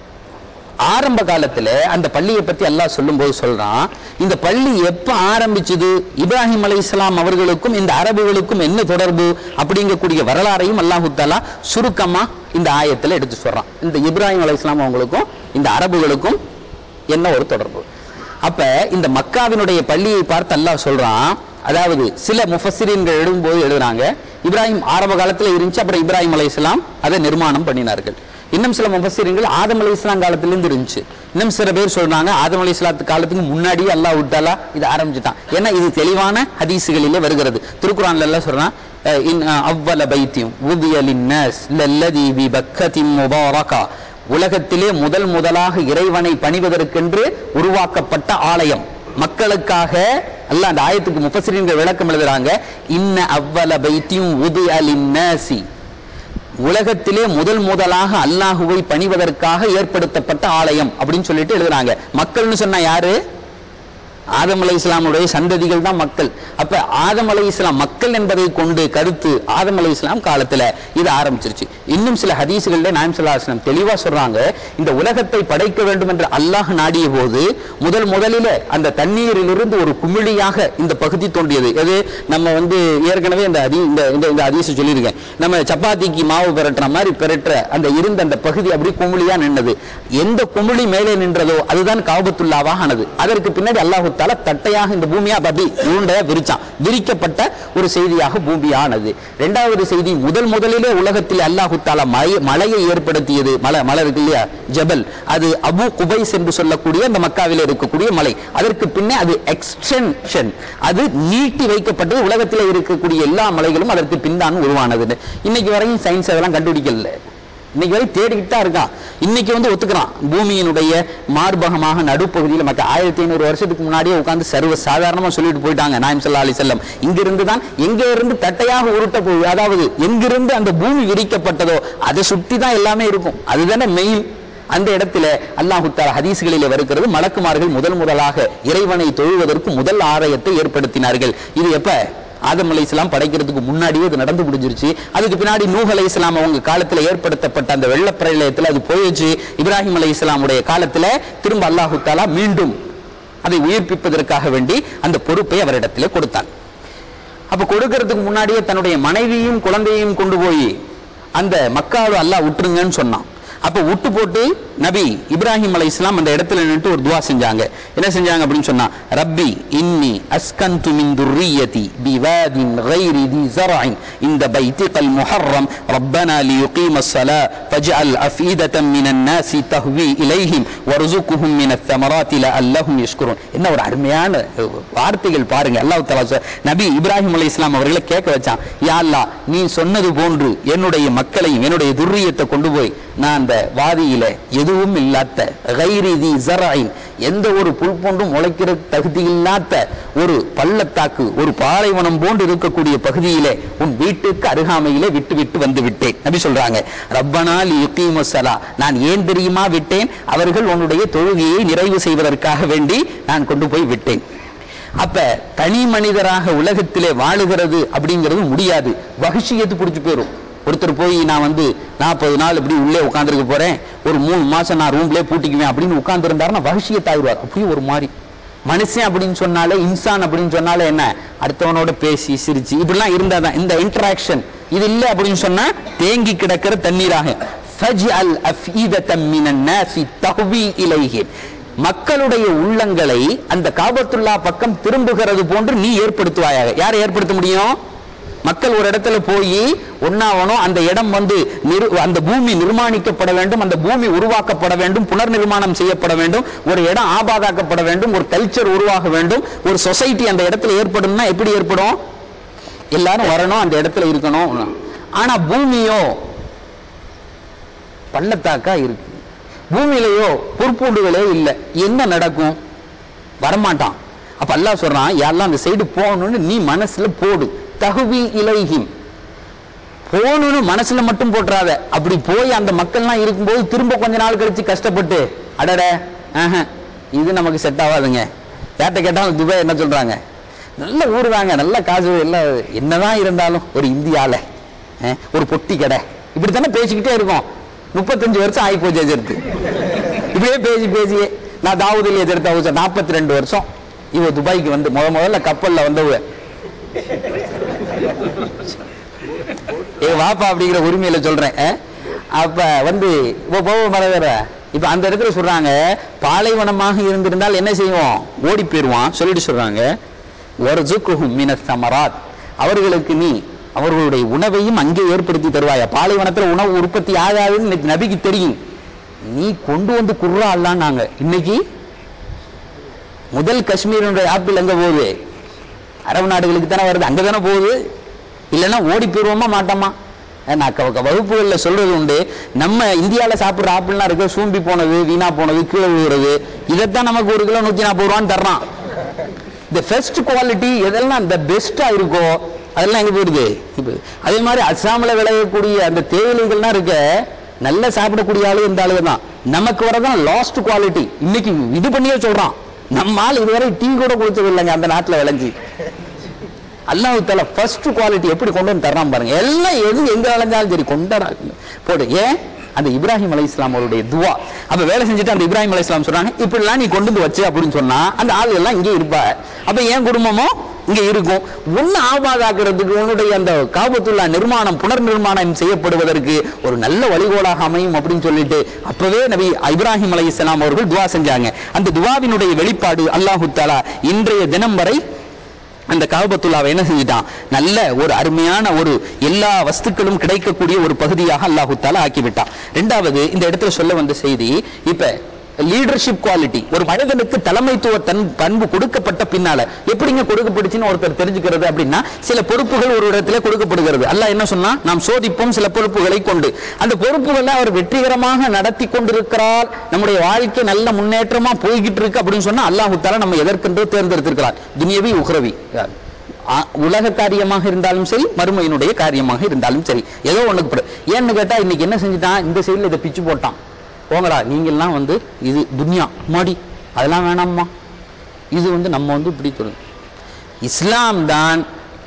ஆரம்ப காலத்துல அந்த பள்ளியை பத்தி அல்லாஹ் சொல்லும்போது சொல்றான் இந்த பள்ளி எப்ப ஆரம்பிச்சது இப்ராஹிம் அலைஹிஸ்ஸலாம் அவர்களுக்கும் இந்த அரபுகளுக்கும் என்ன தொடர்பு அப்படிங்கக்கூடிய வரலாறையும் அல்லாஹு தாலா சுருக்கமா இந்த ஆயத்துல எடுத்து சொல்றான் இந்த இப்ராஹிம் அலைஹிஸ்ஸலாம் அவங்களுக்கும் இந்த அரபுகளுக்கும் என்ன ஒரு தொடர்பு அப்ப இந்த மக்காவினுடைய பள்ளியை பார்த்து அல்லாஹ் சொல்றான் அதாவது சில முஃபஸ்ஸிரீன்கள் எழுதும்போது எழுதுறாங்க இப்ராஹிம் ஆரம்ப காலத்துல இருந்துச்சு அப்புறம் இப்ராஹிம் அலைஹிஸ்ஸலாம் அதை நிர்மாணம் பண்ணினார்கள் இன்னும் சில முஃபஸ்ஸிரீன்கள் ஆதம் அலை இஸ்லாம் காலத்திலிருந்து இருந்துச்சு இன்னும் சில பேர் சொல்றாங்க ஆதம் அலை இஸ்லாத்து காலத்துக்கு முன்னாடியே அல்லாஹ் விட்டாலா இது ஆரம்பிச்சுட்டான் ஏன்னா இது தெளிவான ஹதீஸுகளிலே வருகிறது திருக்குறான்ல எல்லாம் சொல்றான் அஹ் இன் அஹ் அவ்வல பைத்தியம் உதிய லின்னஸ் லல்லதி பி பக்கத்தின் முபாரகா உலகத்திலே முதல் முதலாக இறைவனை பணிவதற்கென்று உருவாக்கப்பட்ட ஆலயம் மக்களுக்காக அல்ல அந்த ஆயத்துக்கு முஃபஸ்ஸிரீன்கள் விளக்கம் எழுதுறாங்க இன்ன அவ்வல பைத்தியும் உதி அலின்னாசி உலகத்திலே முதல் முதலாக அல்லாஹுவை பணிவதற்காக ஏற்படுத்தப்பட்ட ஆலயம் அப்படின்னு சொல்லிட்டு எழுதுறாங்க மக்கள்னு சொன்னா யாரு ஆதம் அலை இஸ்லாமுடைய சந்ததிகள் தான் மக்கள் அப்ப ஆதம் அலை இஸ்லாம் மக்கள் என்பதை கொண்டு கருத்து ஆதம் அலை இஸ்லாம் காலத்துல இது ஆரம்பிச்சிருச்சு இன்னும் சில ஹதீசுகள்ல நாயம் சல்லா அலுவலாம் தெளிவா சொல்றாங்க இந்த உலகத்தை படைக்க வேண்டும் என்று அல்லாஹ் நாடிய போது முதல் முதலில அந்த தண்ணீரிலிருந்து ஒரு குமிழியாக இந்த பகுதி தோன்றியது எது நம்ம வந்து ஏற்கனவே இந்த அதி இந்த இந்த இந்த ஹதீஸை சொல்லியிருக்கேன் நம்ம சப்பாத்திக்கு மாவு பிரட்டுற மாதிரி பிரட்டுற அந்த இருந்த அந்த பகுதி அப்படி குமிழியா நின்னது எந்த குமிழி மேலே நின்றதோ அதுதான் காபத்துல்லாவாக ஆனது அதற்கு பின்னாடி அல்லாஹு தாலா தட்டையாக இந்த பூமியா பபி உருண்டையா விரிச்சான் விரிக்கப்பட்ட ஒரு செய்தியாக பூமி ஆனது இரண்டாவது செய்தி முதல் முதலிலே உலகத்தில் அல்லாஹு தாலா மழை மலையை ஏற்படுத்தியது மலை மலை இருக்கு இல்லையா ஜபல் அது அபு குபைஸ் என்று சொல்லக்கூடிய அந்த மக்காவில் இருக்கக்கூடிய மலை அதற்கு பின்னே அது எக்ஸ்டென்ஷன் அது நீட்டி வைக்கப்பட்டது உலகத்தில் இருக்கக்கூடிய எல்லா மலைகளும் அதற்கு பின்தான் உருவானது இன்னைக்கு வரையும் சயின்ஸ் அதெல்லாம் கண்டுபிடிக்கல இன்னைக்கு வரை தேடிக்கிட்டு தான் இருக்கான் இன்னைக்கு வந்து ஒத்துக்கிறான் பூமியினுடைய மார்பகமாக நடுப்பகுதியில் மற்ற ஆயிரத்தி ஐநூறு வருஷத்துக்கு முன்னாடியே உட்கார்ந்து சர்வ சாதாரணமா சொல்லிட்டு போயிட்டாங்க நாயம் சல்லா அலி செல்லம் இங்கிருந்து தான் எங்க இருந்து தட்டையாக உருட்ட போகுது அதாவது எங்கிருந்து அந்த பூமி விரிக்கப்பட்டதோ அதை சுற்றி தான் எல்லாமே இருக்கும் அதுதானே மெயின் அந்த இடத்துல அல்லாஹு தாலா ஹதீஸ்களிலே வருகிறது மலக்குமார்கள் முதல் முதலாக இறைவனை தொழுவதற்கு முதல் ஆலயத்தை ஏற்படுத்தினார்கள் இது எப்ப ஆதம் அலை இஸ்லாம் படைக்கிறதுக்கு முன்னாடியே இது நடந்து முடிஞ்சிருச்சு அதுக்கு பின்னாடி நூஹ் அலை இஸ்லாம் அவங்க காலத்துல ஏற்படுத்தப்பட்ட அந்த வெள்ளப்பிரளயத்துல அது போயிடுச்சு இப்ராஹிம் அலை இஸ்லாமுடைய காலத்துல திரும்ப அல்லாஹு தாலா மீண்டும் அதை உயிர்ப்பிப்பதற்காக வேண்டி அந்த பொறுப்பை அவரிடத்திலே கொடுத்தான் அப்ப கொடுக்கறதுக்கு முன்னாடியே தன்னுடைய மனைவியும் குழந்தையும் கொண்டு போய் அந்த மக்காவை அல்லாஹ் விட்டுருங்கன்னு சொன்னான் அப்ப விட்டு போட்டு நபி இப்ராஹிம் அலை இஸ்லாம் அந்த இடத்துல நின்று ஒரு துவா செஞ்சாங்க என்ன செஞ்சாங்க அப்படின்னு சொன்னா ரப்பி இன்னி அஸ்கந்து மின் துர்ரியதி பிவாதின் غير ذي زرع عند بيتك المحرم ربنا ليقيم الصلاة فاجعل أفئدة من الناس تهوي إليهم وارزقهم من الثمرات لعلهم يشكرون என்ன ஒரு அருமையான வார்த்தைகள் பாருங்க அல்லாஹ் தஆலா சொ- நபி இப்ராஹிம் அலை இஸ்லாம் அவர்களை கேட்க வச்சான் யா அல்லாஹ் நீ சொன்னது போன்று என்னுடைய மக்களையும் என்னுடைய துர்ரியத்தை கொண்டு போய் நான் அந்த வாதியில எதுவும் இல்லாத கைரி தி ஜராயின் எந்த ஒரு புல் போன்றும் முளைக்கிற தகுதி இல்லாத ஒரு பள்ளத்தாக்கு ஒரு பாலைவனம் போன்று இருக்கக்கூடிய பகுதியிலே உன் வீட்டுக்கு அருகாமையிலே விட்டு விட்டு வந்து விட்டேன் நபி சொல்றாங்க ரப்பனால் யுகீமுசலா நான் ஏன் தெரியுமா விட்டேன் அவர்கள் உன்னுடைய தொழுகையை நிறைவு செய்வதற்காக வேண்டி நான் கொண்டு போய் விட்டேன் அப்ப தனி மனிதராக உலகத்திலே வாழுகிறது அப்படிங்கிறது முடியாது வகுஷியத்து பிடிச்சு போயிடும் ஒருத்தர் போய் நான் வந்து நாற்பது நாள் இப்படி உள்ளே உட்காந்துருக்க போறேன் ஒரு மூணு மாசம் நான் ரூம்லயே பூட்டிக்குவேன் அப்படின்னு உட்கார்ந்துருந்தாருன்னா வகுஷியத்தாயிடுவார் அப்படியே ஒரு மாதிரி மனுஷன் அப்படின்னு சொன்னாலே இன்சான் அப்படின்னு சொன்னாலே என்ன அடுத்தவனோட பேசி சிரிச்சு இப்படிலாம் இருந்தாதான் இந்த இன்டராக்ஷன் இது இல்லை அப்படின்னு சொன்னா தேங்கி கிடக்கிற தண்ணீராக ஃபஜ்அல் அஃபீதத்தம் மினன் நாஸி தஹ்வி இலைஹி மக்களுடைய உள்ளங்களை அந்த காபத்துல்லா பக்கம் திரும்புகிறது போன்று நீ ஏற்படுத்துவாயாக யாரை ஏற்படுத்த முடியும் மக்கள் ஒரு இடத்துல போய் ஒன்னாவணும் அந்த இடம் வந்து நிரு அந்த பூமி நிர்மாணிக்கப்பட வேண்டும் அந்த பூமி உருவாக்கப்பட வேண்டும் புனர் நிர்மாணம் செய்யப்பட வேண்டும் ஒரு இடம் ஆபாதாக்கப்பட வேண்டும் ஒரு கல்ச்சர் உருவாக வேண்டும் ஒரு சொசைட்டி அந்த இடத்துல ஏற்படும்னா எப்படி ஏற்படும் எல்லாரும் வரணும் அந்த இடத்துல இருக்கணும் ஆனா பூமியோ பள்ளத்தாக்கா இருக்கு பூமியிலேயோ பொறுப்பூண்டுகளே இல்லை என்ன நடக்கும் வரமாட்டான் அப்ப அல்லாஹ் சொல்றான் யாரெல்லாம் அந்த சைடு போகணும்னு நீ மனசுல போடு தகுவி இலைஹிம் போகணும்னு மனசுல மட்டும் போட்டுறாத அப்படி போய் அந்த மக்கள்லாம் இருக்கும்போது திரும்ப கொஞ்ச நாள் கழிச்சு கஷ்டப்பட்டு அடட ஆஹா, இது நமக்கு செட் ஆகாதுங்க யார்கிட்ட கேட்டாலும் துபாய் என்ன சொல்றாங்க நல்ல ஊர் தாங்க நல்ல காசு எல்லாம் என்னதான் இருந்தாலும் ஒரு இந்தியால அஹ், ஒரு பொட்டி கடை இப்படி தானே பேசிக்கிட்டே இருக்கோம் முப்பத்தஞ்சு வருஷம் ஆகி போச்சு எதிர்த்து இப்படியே பேசி பேசி நான் தாவூதில் எதிர்த்த ஹவுஸ் நாற்பத்தி ரெண்டு வருஷம் இவ துபாய்க்கு வந்து முத முதல்ல கப்பல்ல வந்தவ ஏ வாப்பா அப்படிங்கிற உரிமையில சொல்றேன் அஹ்? அப்ப வந்து இப்போ போக மரவேற இப்ப அந்த இடத்துல சொல்றாங்க பாலைவனமாக இருந்திருந்தால் என்ன செய்வோம் ஓடி போயிருவான் சொல்லிட்டு சொல்றாங்க ஒர்ஜுக்குஹும் மினஸ் சமராத் அவர்களுக்கு நீ அவர்களுடைய உணவையும் அங்கே ஏற்படுத்தி தருவாயா பாலைவனத்துல உணவு உற்பத்தி ஆகாதுன்னு இன்னைக்கு நபிக்கு தெரியும் நீ கொண்டு வந்து குர்ரா நாங்க இன்னைக்கு முதல் காஷ்மீரினுடைய ஆப்பிள் எங்க போகுது அரபு நாடுகளுக்கு தானே வருது அங்கே தானே போகுது இல்லைன்னா ஓடி போயிருவோமா மாட்டோமா அஹ் நான் க- க- வகுப்புகள்ல சொல்றது உண்டு நம்ம இந்தியாவில் சாப்பிட்ற ஆப்பிள்லாம் இருக்கு சூம்பி போனது வீணா போனது கீழே விழுகிறது இதைத்தான் நமக்கு ஒரு கிலோ நூற்றி நாற்பது ரூபான்னு தர்றான் இந்த ஃபர்ஸ்ட் குவாலிட்டி எதெல்லாம் இந்த பெஸ்டா இருக்கோ அதெல்லாம் எங்க போயிடுது இப்போ அதே மாதிரி அஸ்ஸாமில் விளையக்கூடிய அந்த தேயிலைகள்லாம் இருக்க நல்லா சாப்பிடக்கூடிய ஆளு இந்த ஆளு தான் நமக்கு வரதான் லாஸ்ட் குவாலிட்டி இன்னைக்கு இது பண்ணியே சொல்றான் நம்ம ஆள் இதுவரை டீ கூட குடிச்சது இல்லைங்க அந்த நாட்டுல விளைஞ்சு அல்லாஹ் தால ஃபர்ஸ்ட் குவாலிட்டி எப்படி கொண்டு வந்து தர்றான் பாருங்க எல்லாம் எது எங்க விளைஞ்சாலும் சரி கொண்டாடா போடு ஏன் அந்த இப்ராஹிம் அலை இஸ்லாம் அவருடைய துவா அப்ப வேலை செஞ்சுட்டு அந்த இப்ராஹிம் அலை இஸ்லாம் சொல்றாங்க இப்படிலாம் நீ கொண்டு வந்து வச்சு அப்படின்னு சொன்னா அந்த ஆள் எல்லாம் இங்கே இருப்பா அப்ப என் குடும்பமும் இங்க இருக்கும் ஒன்னு ஆபாதாக்குறதுக்கு உன்னுடைய அந்த காபத்துல்லா நிர்மாணம் புனர் நிர்மாணம் செய்யப்படுவதற்கு ஒரு நல்ல வழிகோலாக அமையும் அப்படின்னு சொல்லிட்டு அப்பவே நபி இப்ராஹிம் அலை இஸ்லாம் அவர்கள் துவா செஞ்சாங்க அந்த துவாவினுடைய வெளிப்பாடு அல்லாஹு தாலா இன்றைய தினம் வரை அந்த காபத்துல்லாவை என்ன செஞ்சிட்டான் நல்ல ஒரு அருமையான ஒரு எல்லா வஸ்துக்களும் கிடைக்கக்கூடிய ஒரு பகுதியாக அல்லாஹு தாலா ஆக்கி விட்டான் ரெண்டாவது இந்த இடத்துல சொல்ல வந்த செய்தி இப்ப லீடர்ஷிப் குவாலிட்டி ஒரு மனிதனுக்கு தலைமைத்துவ தன் பண்பு கொடுக்கப்பட்ட பின்னால எப்படிங்க கொடுக்கப்பட்டுச்சுன்னு ஒருத்தர் தெரிஞ்சுக்கிறது அப்படின்னா சில பொறுப்புகள் ஒரு இடத்துல கொடுக்கப்படுகிறது அல்லாஹ் என்ன சொன்னா நாம் சோதிப்போம் சில பொறுப்புகளை கொண்டு அந்த பொறுப்புகளை அவர் வெற்றிகரமாக நடத்தி கொண்டிருக்கிறார் நம்முடைய வாழ்க்கை நல்ல முன்னேற்றமா போய்கிட்டு இருக்கு அப்படின்னு சொன்னா அல்லாஹு தாலா நம்ம எதற்கென்று தேர்ந்தெடுத்திருக்கிறார் துனியவி உஹ்ரவி ஆ- உலக காரியமாக இருந்தாலும் சரி மறுமையினுடைய காரியமாக இருந்தாலும் சரி ஏதோ ஒண்ணுக்கு படு ஏன்னு கேட்டா இன்னைக்கு என்ன செஞ்சுட்டான் இந்த சைடுல இதை பிச்சு போட்டான் போங்கடா நீங்கள்லாம் வந்து இது துன்யா மாடி அதெல்லாம் வேணாம்மா இது வந்து நம்ம வந்து இப்படி சொல்லணும் இஸ்லாம் தான்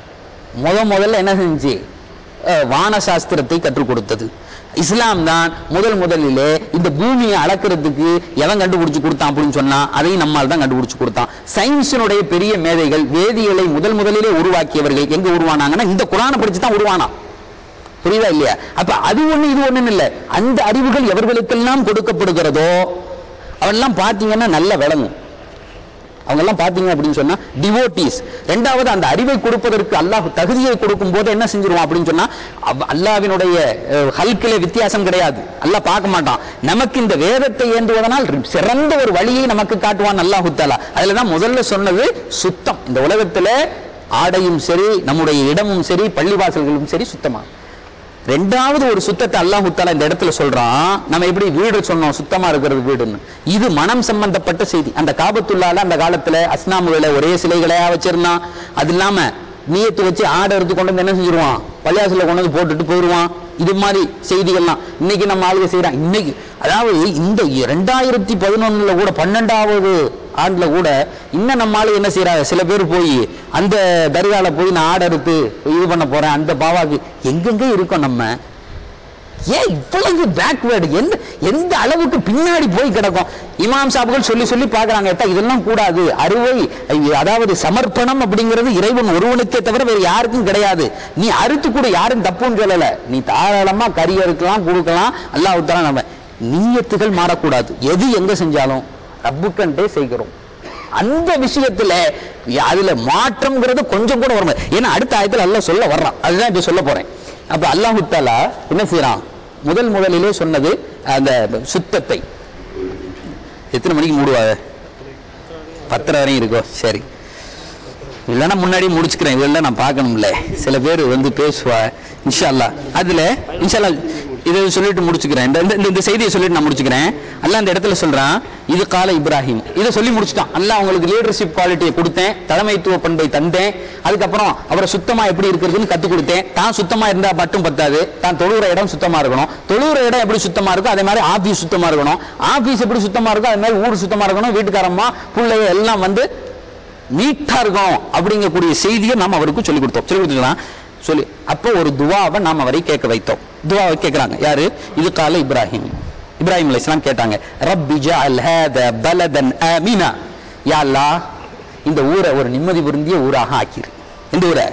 முத முதல்ல என்ன செஞ்சு அஹ், வான சாஸ்திரத்தை கற்றுக் கொடுத்தது இஸ்லாம் தான் முதல் முதலிலே இந்த பூமியை அளக்கிறதுக்கு எவன் கண்டுபிடிச்சு கொடுத்தான் அப்படின்னு சொன்னா அதையும் நம்மால் தான் கண்டுபிடிச்சு கொடுத்தான் சயின்ஸினுடைய பெரிய மேதைகள் வேதியியலை முதல் முதலிலே உருவாக்கியவர்கள் எங்க உருவானாங்கன்னா இந்த குரானை படிச்சு தான் உருவானா புரியுதா இல்லையா அப்ப அது ஒண்ணு இது ஒண்ணுன்னு இல்ல அந்த அறிவுகள் எவர்களுக்கெல்லாம் கொடுக்கப்படுகிறதோ அவெல்லாம் பாத்தீங்கன்னா நல்ல விளங்கும் அவங்க எல்லாம் பாத்தீங்க அப்படின்னு சொன்னா டிவோட்டீஸ் ரெண்டாவது அந்த அறிவை கொடுப்பதற்கு அல்லாஹ் தகுதியை கொடுக்கும் போது என்ன செஞ்சிருவான் அப்படின்னு சொன்னா அவ்- அல்லாஹ்வினுடைய அஹ், ஹல்கிலே வித்தியாசம் கிடையாது அல்லாஹ் பார்க்க மாட்டான் நமக்கு இந்த வேதத்தை ஏந்துவதனால் சிறந்த ஒரு வழியை நமக்கு காட்டுவான் அல்லாஹ் தாலா அதுல தான் முதல்ல சொன்னது சுத்தம் இந்த உலகத்துல ஆடையும் சரி நம்முடைய இடமும் சரி பள்ளிவாசல்களும் சரி சுத்தமா ரெண்டாவது ஒரு சுத்தத்தை அல்லாஹ் தாலா இந்த இடத்துல சொல்றான் நம்ம எப்படி வீடு சொன்னோம் சுத்தமா இருக்கிறது வீடுன்னு இது மனம் சம்பந்தப்பட்ட செய்தி அந்த காபத்துள்ளால அந்த காலத்துல அஸ்னாமுகளை ஒரே சிலைகளையா வச்சிருந்தான் அது இல்லாம நீயத்து வச்சு ஆடை எடுத்து கொண்டு வந்து என்ன செஞ்சிருவான் பள்ளியாசல கொண்டு வந்து போட்டுட்டு போயிடுவான் இது மாதிரி செய்திகள்லாம் இன்னைக்கு நம்ம ஆளுங்க செய்யறான் இன்னைக்கு அதாவது இந்த ரெண்டாயிரத்தி பதினொன்னுல கூட பன்னெண்டாவது ஆண்டுல கூட இன்னும் நம்ம ஆளு என்ன செய்யறாங்க சில பேர் போய் அந்த தர்கால போய் நான் ஆடை எடுத்து இது பண்ண போறேன் அந்த பாவாக்கு எங்கெங்க இருக்கோம் நம்ம ஏன் இவ்வளவு பேக்வேர்டு எந்த எந்த அளவுக்கு பின்னாடி போய் கிடக்கும் இமாம் சாபுகள் சொல்லி சொல்லி பார்க்கறாங்க ஏத்தா இதெல்லாம் கூடாது அறுவை ஐ- அதாவது சமர்ப்பணம் அப்படிங்கிறது இறைவன் ஒருவனுக்கே தவிர வேற யாருக்கும் கிடையாது நீ அறுத்து கூட யாரும் தப்புன்னு சொல்லல நீ தாராளமா கறி அறுக்கலாம் கொடுக்கலாம் அல்லாஹ் உத்தரா நம்ம நீயத்துகள் மாறக்கூடாது எது எங்க செஞ்சாலும் ரப்புக்கண்டே செய்கிறோம் அந்த விஷயத்துல அதுல மாற்றம்ங்கிறது கொஞ்சம் கூட வரும் ஏன்னா அடுத்த ஆயத்துல அல்லாஹ் சொல்ல வர்றான் அதுதான் இப்ப சொல்ல போறேன் அப்ப அல்லாஹு தாலா என்ன செய்யறான் முதல் முதலிலே சொன்னது அந்த சுத்தத்தை எத்தனை மணிக்கு மூடுவாங்க பத்தரை வரையும் இருக்கோ சரி இல்லைன்னா முன்னாடி முடிச்சுக்கிறேன் இதெல்லாம் நான் பார்க்கணும்ல சில பேர் வந்து பேசுவா இன்ஷா அல்லாஹ் அதுல இன்ஷா அல்லாஹ் இதை சொல்லிட்டு முடிச்சுக்கிறேன் இந்த இந்த- இந்த செய்தியை சொல்லிட்டு நான் முடிச்சுக்கிறேன் அல்லாஹ் அந்த இடத்துல சொல்றான் இது கால இப்ராஹிம் இதை சொல்லி முடிச்சுட்டான் அல்லாஹ் உங்களுக்கு லீடர்ஷிப் குவாலிட்டியை கொடுத்தேன் தலைமைத்துவ பண்பை தந்தேன் அதுக்கப்புறம் அவரை சுத்தமா எப்படி இருக்கிறதுன்னு கத்து கொடுத்தேன் தான் சுத்தமா இருந்தா மட்டும் பத்தாது தான் தொழுகிற இடம் சுத்தமா இருக்கணும் தொழுகிற இடம் எப்படி சுத்தமா இருக்கோ அதே மாதிரி ஆபீஸ் சுத்தமா இருக்கணும் ஆபீஸ் எப்படி சுத்தமா இருக்கோ அதே மாதிரி ஊர் சுத்தமா இருக்கணும் வீட்டுக்காரம்மா பிள்ளைங்க எல்லாம் வந்து நீட்டா இருக்கணும் அப்படிங்கக்கூடிய செய்தியை நாம் அவருக்கு சொல்லி கொடுத்தோம் சொல்லி கொடுத்துக்கலாம் சொல்லி அப்போ ஒரு துவாவை நாம் அவரை கேட்க வைத்தோம் துவாவை கேட்குறாங்க யாரு இது கால இப்ராஹிம் இப்ராஹிம் அலைஹிஸ்ஸலாம் கேட்டாங்க ரப்பி ஜஅல் ஹாத பலதன் ஆமினா யா அல்லாஹ் இந்த ஊரை ஒரு நிம்மதி பொருந்திய ஊராக ஆக்கிரு இந்த ஊரை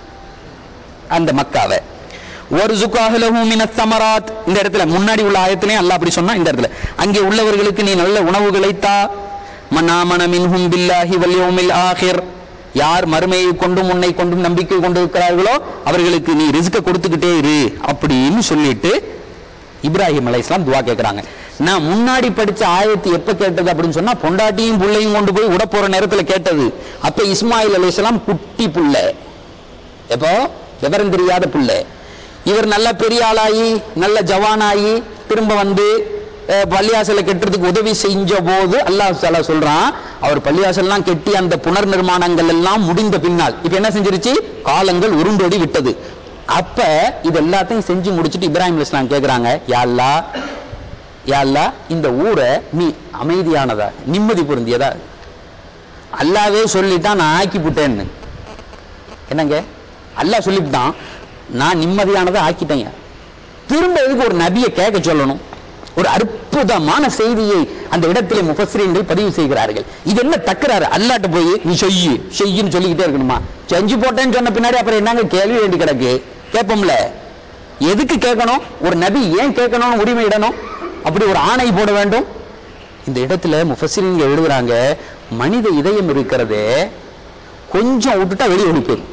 அந்த மக்காவை வர்சுக்கு அஹ்லஹு மினத் தமராத் இந்த இடத்துல முன்னாடி உள்ள ஆயத்திலையும் அல்லாஹ் அப்படி சொன்னா இந்த இடத்துல அங்கே உள்ளவர்களுக்கு நீ நல்ல உணவுகளை தா மனாமன மின்ஹும் பில்லாஹி வல் யௌமில் ஆஹிர் யார் மறுமையை கொண்டும் உன்னை கொண்டும் நம்பிக்கை கொண்டு இருக்கிறார்களோ அவர்களுக்கு நீ ரிஸ்க கொடுத்துக்கிட்டே இரு அப்படின்னு சொல்லிட்டு இப்ராஹிம் அலைஹிஸ்ஸலாம் துவா கேட்குறாங்க நான் முன்னாடி படிச்ச ஆயத்து எப்ப கேட்டது அப்படின்னு சொன்னா பொண்டாட்டியும் புள்ளையும் கொண்டு போய் விட போற நேரத்துல கேட்டது அப்ப இஸ்மாயில் அலைஹிஸ்ஸலாம் குட்டி புள்ள எப்போ விவரம் தெரியாத புள்ள இவர் நல்ல பெரிய ஆளாகி நல்ல ஜவானாகி திரும்ப வந்து அஹ், பள்ளிவாசலை கட்டுறதுக்கு உதவி செஞ்ச போது அல்லாஹ் தஆலா சொல்றான் அவர் பள்ளிவாசல்லாம் கெட்டி அந்த புனர் நிர்மாணங்கள் எல்லாம் முடிந்த பின்னால் இப்ப என்ன செஞ்சிருச்சு காலங்கள் உருண்டோடி விட்டது அப்ப இது எல்லாத்தையும் செஞ்சு முடிச்சிட்டு இப்ராஹிம் அலைஹிஸ்ஸலாம் கேக்குறாங்க யா அல்லாஹ் யா அல்லாஹ் இந்த ஊரை நீ அமைதியானதா நிம்மதி பொருந்தியதா அல்லாவே சொல்லிட்டான் நான் ஆக்கி புட்டேன்னு என்னங்க அல்லாஹ் சொல்லிவிட்டான் நான் நிம்மதியானதை ஆக்கிட்டேங்க திரும்ப எதுக்கு ஒரு நபியை கேட்க சொல்லணும் ஒரு அற்புதமான செய்தியை அந்த இடத்திலே முஃபஸ்ரீன்கள் பதிவு செய்கிறார்கள் இது என்ன தக்கறாரு அல்லாட்ட போய் நீ செய்யு செய்யுன்னு சொல்லிக்கிட்டே இருக்கணுமா செஞ்சு போட்டேன்னு சொன்ன பின்னாடி அப்புறம் என்னங்க கேள்வி வேண்டி கிடக்கு கேட்போம்ல எதுக்கு கேட்கணும் ஒரு நபி ஏன் கேட்கணும்னு உரிமை இடணும் அப்படி ஒரு ஆணை போட வேண்டும் இந்த இடத்துல முஃபஸ்ரீன்கள் எழுதுறாங்க மனித இதயம் இருக்கிறதே கொஞ்சம் விட்டுட்டா வெளியே ஓடி போயிடும்